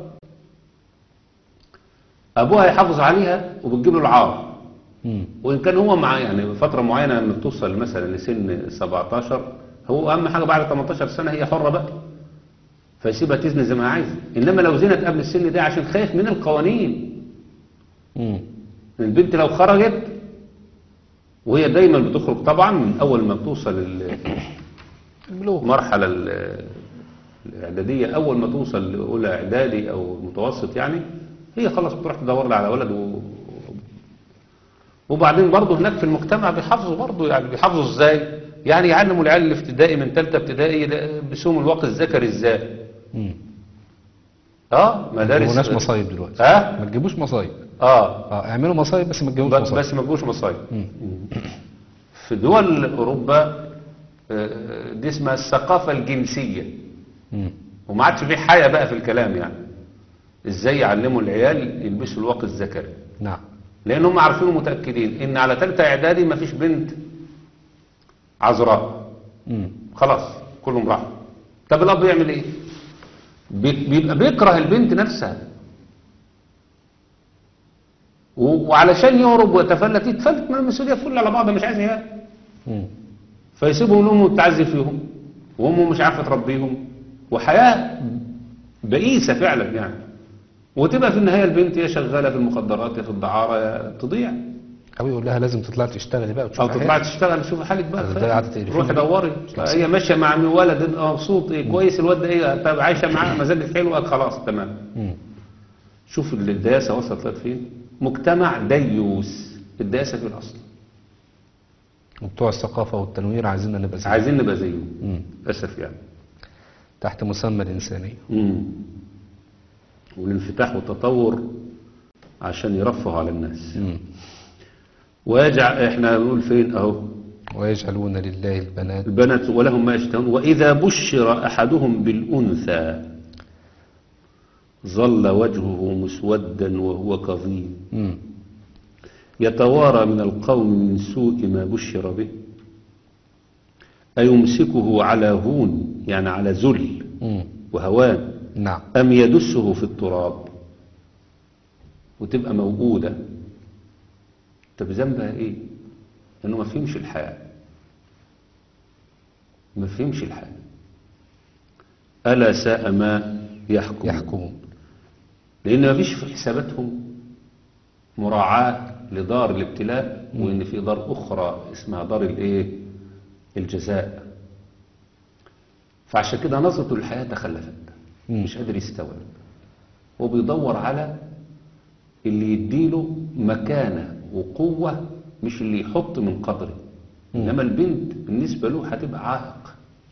Speaker 3: ابوها يحافظ عليها وبتجيب له العار
Speaker 2: مم.
Speaker 3: وان كان هو مع يعني فتره معينه لما توصل مثلا لسن 17 هو اهم حاجه بعد 18 سنه هي حره بقى فيسيبها تزني زي ما هي عايزه انما لو زنت قبل السن ده عشان خايف من القوانين
Speaker 2: مم.
Speaker 3: البنت لو خرجت وهي دايما بتخرج طبعا من اول ما بتوصل
Speaker 2: البلوغ
Speaker 3: المرحله ال- الاعداديه اول ما توصل لاولى اعدادي او متوسط يعني هي خلاص بتروح تدور لها على ولد و... وبعدين برضه هناك في المجتمع بيحافظوا برضه يعني بيحافظوا ازاي يعني يعلموا العيال الابتدائي من ثالثه ابتدائي بسوم الوقت الذكري ازاي
Speaker 2: مم.
Speaker 3: اه
Speaker 2: ما
Speaker 3: مدارس
Speaker 2: تجيبوناش مصايب دلوقتي
Speaker 3: ها؟
Speaker 2: ما تجيبوش مصايب
Speaker 3: اه
Speaker 2: اه اعملوا مصايب بس ما تجيبوش
Speaker 3: ب-
Speaker 2: مصايب
Speaker 3: بس ما تجوش مصايب
Speaker 2: مم.
Speaker 3: في دول اوروبا آه، دي اسمها الثقافه الجنسيه
Speaker 2: مم.
Speaker 3: وما عادش فيه حاجه بقى في الكلام يعني ازاي يعلموا العيال يلبسوا الواقي الذكري
Speaker 2: نعم
Speaker 3: لان هم عارفين ومتاكدين ان على ثالثه اعدادي ما فيش بنت عذراء
Speaker 2: مم.
Speaker 3: خلاص كلهم راحوا طب الاب يعمل ايه بي- بيبقى بيكره البنت نفسها و- وعلشان يهرب ويتفلت يتفلت من المسؤوليه كلها على بعضها مش عايز عيال
Speaker 2: مم.
Speaker 3: فيسيبهم لامه تعزي فيهم وامه مش عارفه تربيهم وحياه بئيسه فعلا يعني وتبقى في النهايه البنت هي شغاله في المخدرات يا في الدعاره يا تضيع
Speaker 2: او يقول لها لازم تطلعي تشتغلي بقى وتشوفي
Speaker 3: او تطلع
Speaker 2: حياتك.
Speaker 3: تشتغل شوف حالك بقى
Speaker 2: هتضيع
Speaker 3: خير.
Speaker 2: قعدة التليفون
Speaker 3: روحي
Speaker 2: دي.
Speaker 3: دوري هي ماشيه مع ولد اه مبسوط ايه كويس الواد ده ايه طب عايشه معاه مزاجك حلو آه، خلاص تمام
Speaker 2: مم.
Speaker 3: شوف الدياسه وصلت لغايه فين مجتمع ديوس الدياسه في الاصل
Speaker 2: وبتوع الثقافة والتنوير عايزيننا نبقى زي
Speaker 3: عايزين نبقى زيه
Speaker 2: مم.
Speaker 3: للاسف يعني
Speaker 2: تحت مسمى الإنسانية
Speaker 3: مم. والانفتاح والتطور عشان يرفه على الناس
Speaker 2: مم.
Speaker 3: ويجعل احنا بنقول فين اهو
Speaker 2: ويجعلون لله البنات
Speaker 3: البنات ولهم ما يشتهون وإذا بشر أحدهم بالأنثى ظل وجهه مسودا وهو كظيم
Speaker 2: مم.
Speaker 3: يتوارى من القوم من سوء ما بشر به أيمسكه على هون يعني على ذل
Speaker 2: مم.
Speaker 3: وهوان
Speaker 2: نعم
Speaker 3: أم يدسه في التراب وتبقى موجودة طب ذنبها ايه انه ما فهمش الحياة ما فهمش الحياة ألا ساء ما يحكم
Speaker 2: يحكمون
Speaker 3: لأن ما فيش في حساباتهم مراعاة لدار الابتلاء وإن في دار أخرى اسمها دار الإيه الجزاء فعشان كده نظرته للحياة تخلفت
Speaker 2: مم.
Speaker 3: مش قادر يستوعب هو بيدور على اللي يديله مكانة وقوة مش اللي يحط من قدره إنما البنت بالنسبة له هتبقى عائق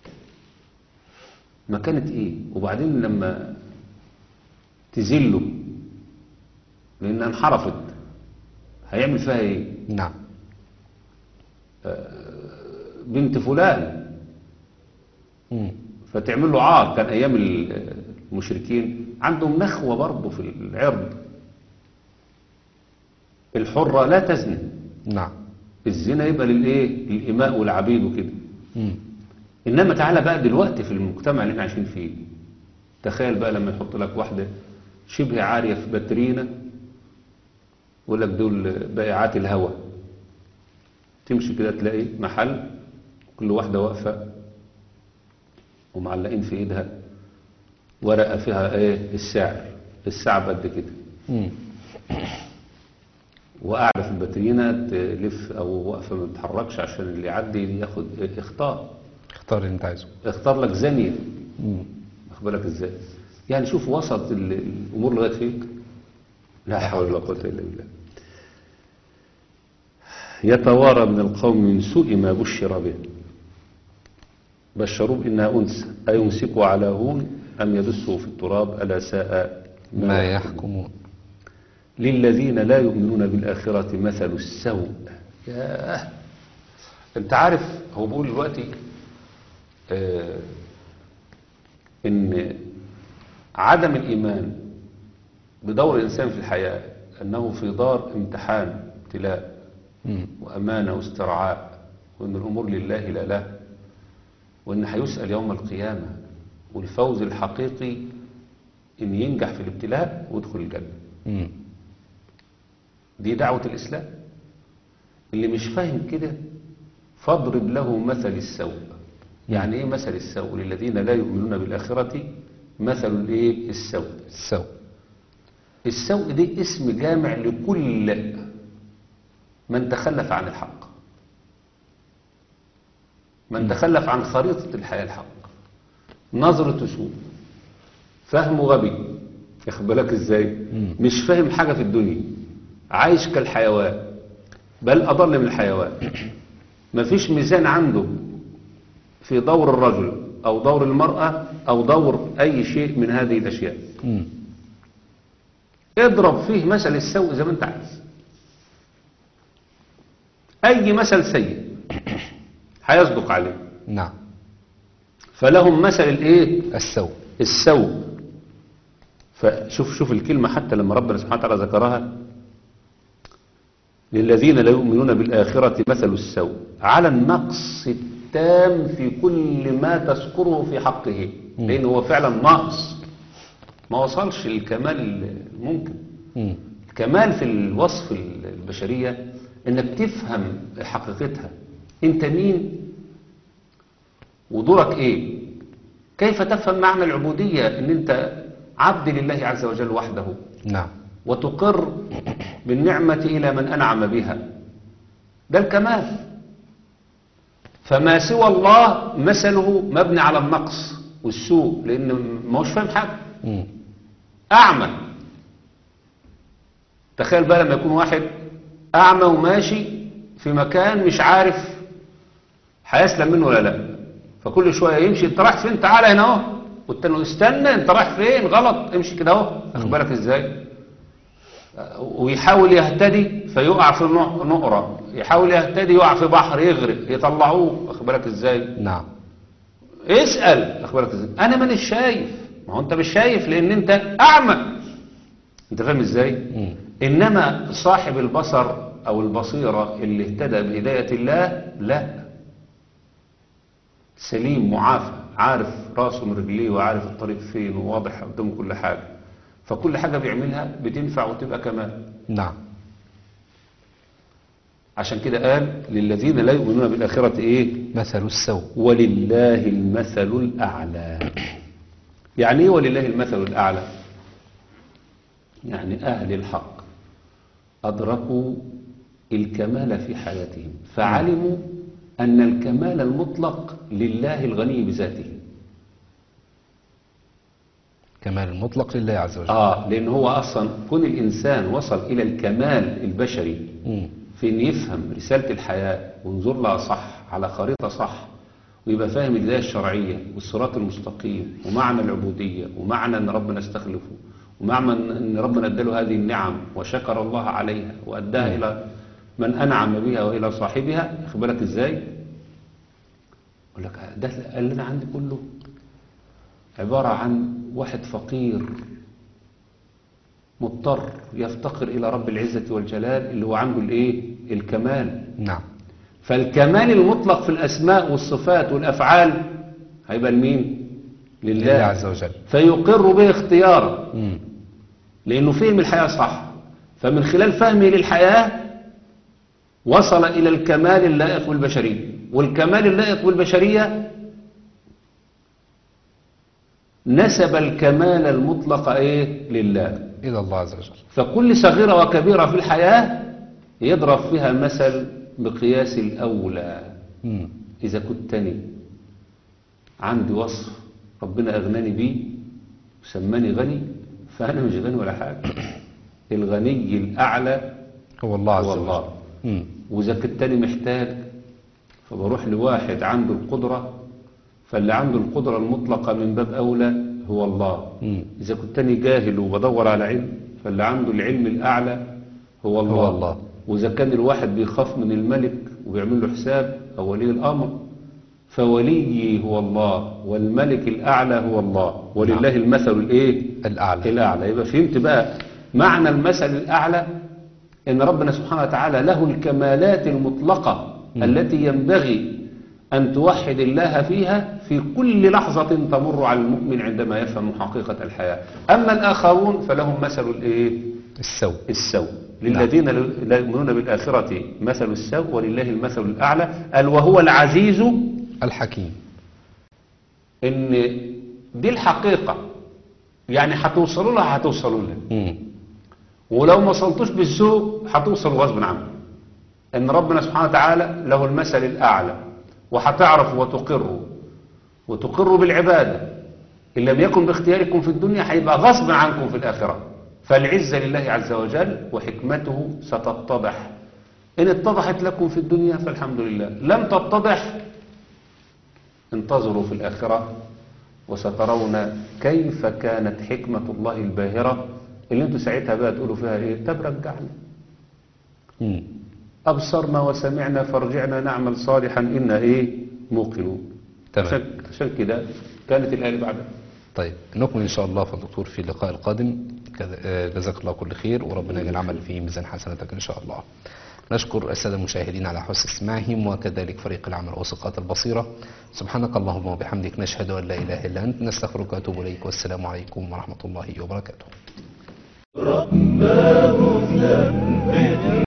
Speaker 3: مكانة إيه وبعدين لما تذله لأنها انحرفت هيعمل فيها إيه
Speaker 2: نعم
Speaker 3: بنت فلان
Speaker 2: مم.
Speaker 3: فتعمل له عار كان ايام المشركين عندهم نخوة برضه في العرض الحرة لا تزني
Speaker 2: نعم
Speaker 3: الزنا يبقى للايه للإماء والعبيد وكده
Speaker 2: مم.
Speaker 3: انما تعالى بقى دلوقتي في المجتمع اللي احنا عايشين فيه تخيل بقى لما يحط لك واحدة شبه عارية في باترينا يقول لك دول بائعات الهوى تمشي كده تلاقي محل كل واحدة واقفة ومعلقين في ايدها ورقة فيها ايه السعر الساعة قد كده
Speaker 2: مم.
Speaker 3: وقاعدة في الباترينا تلف او واقفة ما تتحركش عشان اللي يعدي ياخد إيه؟ اختار
Speaker 2: اختار اللي انت عايزه
Speaker 3: اختار لك زانية
Speaker 2: مم.
Speaker 3: واخد بالك ازاي يعني شوف وسط ال- الامور لغايه فين لا حول ولا قوه الا بالله يتوارى من القوم من سوء ما بشر به بشروه بانها انثى ايمسكه على هون ام يدسه في التراب الا ساء
Speaker 2: ما يحكمون
Speaker 3: للذين لا يؤمنون بالآخرة مثل السوء ياه انت عارف هو بيقول دلوقتي آه ان عدم الإيمان بدور الإنسان في الحياة أنه في دار امتحان ابتلاء
Speaker 2: مم.
Speaker 3: وأمانة واسترعاء وأن الأمور لله لا له وأن هيسأل يوم القيامة والفوز الحقيقي أن ينجح في الابتلاء ويدخل الجنة
Speaker 2: مم.
Speaker 3: دي دعوة الإسلام اللي مش فاهم كده فاضرب له مثل السوء يعني ايه مثل السوء للذين لا يؤمنون بالآخرة مثل الايه السوء
Speaker 2: السوء
Speaker 3: السوء دي اسم جامع لكل من تخلف عن الحق من تخلف عن خريطة الحياة الحق نظرة سوء فهمه غبي ياخد بالك ازاي مش فاهم حاجة في الدنيا عايش كالحيوان بل أضل من الحيوان مفيش ميزان عنده في دور الرجل أو دور المرأة أو دور أي شيء من هذه الأشياء
Speaker 2: مم.
Speaker 3: اضرب فيه مثل السوء زي ما انت عايز اي مثل سيء هيصدق عليه
Speaker 2: نعم
Speaker 3: فلهم مثل الايه
Speaker 2: السوء
Speaker 3: السوء فشوف شوف الكلمة حتى لما ربنا سبحانه وتعالى ذكرها للذين لا يؤمنون بالآخرة مثل السوء على النقص التام في كل ما تذكره في حقه لأنه هو فعلا ناقص ما وصلش للكمال الممكن
Speaker 2: مم.
Speaker 3: الكمال في الوصف البشرية انك تفهم حقيقتها انت مين ودورك ايه كيف تفهم معنى العبودية ان انت عبد لله عز وجل وحده
Speaker 2: نعم
Speaker 3: وتقر بالنعمة إلى من أنعم بها ده الكمال فما سوى الله مثله مبني على النقص والسوء لأن ما هوش فاهم حاجة
Speaker 2: مم.
Speaker 3: أعمى تخيل بقى لما يكون واحد أعمى وماشي في مكان مش عارف هيسلم منه ولا لا فكل شوية يمشي انت رايح فين تعالى هنا اهو والتاني يقول استنى انت رايح فين غلط امشي كده اهو واخد بالك ازاي ويحاول يهتدي فيقع في نق- نقرة يحاول يهتدي يقع في بحر يغرق يطلعوه واخد بالك ازاي
Speaker 2: نعم
Speaker 3: اسأل اخبارك ازاي انا مانيش شايف ما هو انت مش شايف لان انت اعمى انت فاهم ازاي
Speaker 2: مم.
Speaker 3: انما صاحب البصر او البصيرة اللي اهتدى بهداية الله لا سليم معافى عارف راسه من رجليه وعارف الطريق فين وواضح قدامه كل حاجة فكل حاجة بيعملها بتنفع وتبقى كمال
Speaker 2: نعم
Speaker 3: عشان كده قال للذين لا يؤمنون بالآخرة ايه
Speaker 2: مثل السوء
Speaker 3: ولله المثل الأعلى يعني ايه ولله المثل الأعلى يعني أهل الحق أدركوا الكمال في حياتهم فعلموا أن الكمال المطلق لله الغني بذاته
Speaker 2: كمال المطلق لله عز وجل
Speaker 3: آه لأن هو أصلا كون الإنسان وصل إلى الكمال البشري
Speaker 2: مم.
Speaker 3: في ان يفهم رسالة الحياة وينظر لها صح على خريطة صح ويبقى فاهم الهداية الشرعية والصراط المستقيم ومعنى العبودية ومعنى ان ربنا استخلفه ومعنى ان ربنا اداله هذه النعم وشكر الله عليها واداها الى من انعم بها والى صاحبها واخد بالك ازاي؟ يقول لك ده اللي انا عندي كله عبارة عن واحد فقير مضطر يفتقر إلى رب العزة والجلال اللي هو عنده الإيه؟ الكمال
Speaker 2: نعم
Speaker 3: فالكمال المطلق في الأسماء والصفات والأفعال هيبقى لمين؟
Speaker 2: لله
Speaker 3: لله
Speaker 2: عز وجل
Speaker 3: فيقر به اختيارا
Speaker 2: مم.
Speaker 3: لأنه فهم الحياة صح فمن خلال فهمه للحياة وصل إلى الكمال اللائق بالبشرية والكمال اللائق بالبشرية نسب الكمال المطلق إيه؟ لله
Speaker 2: إلى الله عز وجل
Speaker 3: فكل صغيرة وكبيرة في الحياة يضرب فيها مثل بقياس الأولى
Speaker 2: مم.
Speaker 3: إذا كنتني عندي وصف ربنا أغناني بيه وسماني غني فأنا مش غني ولا حاجة الغني الأعلى
Speaker 2: هو الله عز
Speaker 3: هو
Speaker 2: وجل
Speaker 3: الله
Speaker 2: مم.
Speaker 3: وإذا كنتني محتاج فبروح لواحد عنده القدرة فاللي عنده القدرة المطلقة من باب أولى هو الله
Speaker 2: مم.
Speaker 3: إذا كنتني جاهل وبدور على علم فاللي عنده العلم الأعلى هو الله,
Speaker 2: هو الله.
Speaker 3: وإذا كان الواحد بيخاف من الملك وبيعمل له حساب أو ولي الأمر فوليي هو الله والملك الأعلى هو الله ولله المثل الإيه؟
Speaker 2: الأعلى
Speaker 3: الأعلى يبقى فهمت بقى معنى المثل الأعلى إن ربنا سبحانه وتعالى له الكمالات المطلقة التي ينبغي أن توحد الله فيها في كل لحظة تمر على المؤمن عندما يفهم حقيقة الحياة أما الآخرون فلهم مثل الإيه؟
Speaker 2: السوء
Speaker 3: السوء للذين لا يؤمنون بالآخرة مثل السوء ولله المثل الأعلى قال وهو العزيز
Speaker 2: الحكيم
Speaker 3: إن دي الحقيقة يعني هتوصلوا لها هتوصلوا لها
Speaker 2: مم.
Speaker 3: ولو ما وصلتوش بالذوق هتوصل غصب عنك ان ربنا سبحانه وتعالى له المثل الاعلى وهتعرف وتقر وتقر بالعباده ان لم يكن باختياركم في الدنيا هيبقى غصب عنكم في الاخره فالعزه لله عز وجل وحكمته ستتضح ان اتضحت لكم في الدنيا فالحمد لله لم تتضح انتظروا في الاخره وسترون كيف كانت حكمه الله الباهره اللي انتوا ساعتها بقى تقولوا فيها ايه طب رجعنا
Speaker 2: مم.
Speaker 3: أبصرنا وسمعنا فرجعنا نعمل صالحا إنا إيه موقنون
Speaker 2: تمام.
Speaker 3: عشان عشان كده كانت الآية اللي بعدها
Speaker 2: طيب نكمل إن شاء الله فالدكتور في اللقاء القادم كذا- آه، جزاك الله كل خير وربنا يجعل العمل في ميزان حسناتك إن شاء الله نشكر السادة المشاهدين على حسن استماعهم وكذلك فريق العمل وثقات البصيرة سبحانك اللهم وبحمدك نشهد أن لا إله إلا أنت نستغفرك ونتوب إليك والسلام عليكم ورحمة الله وبركاته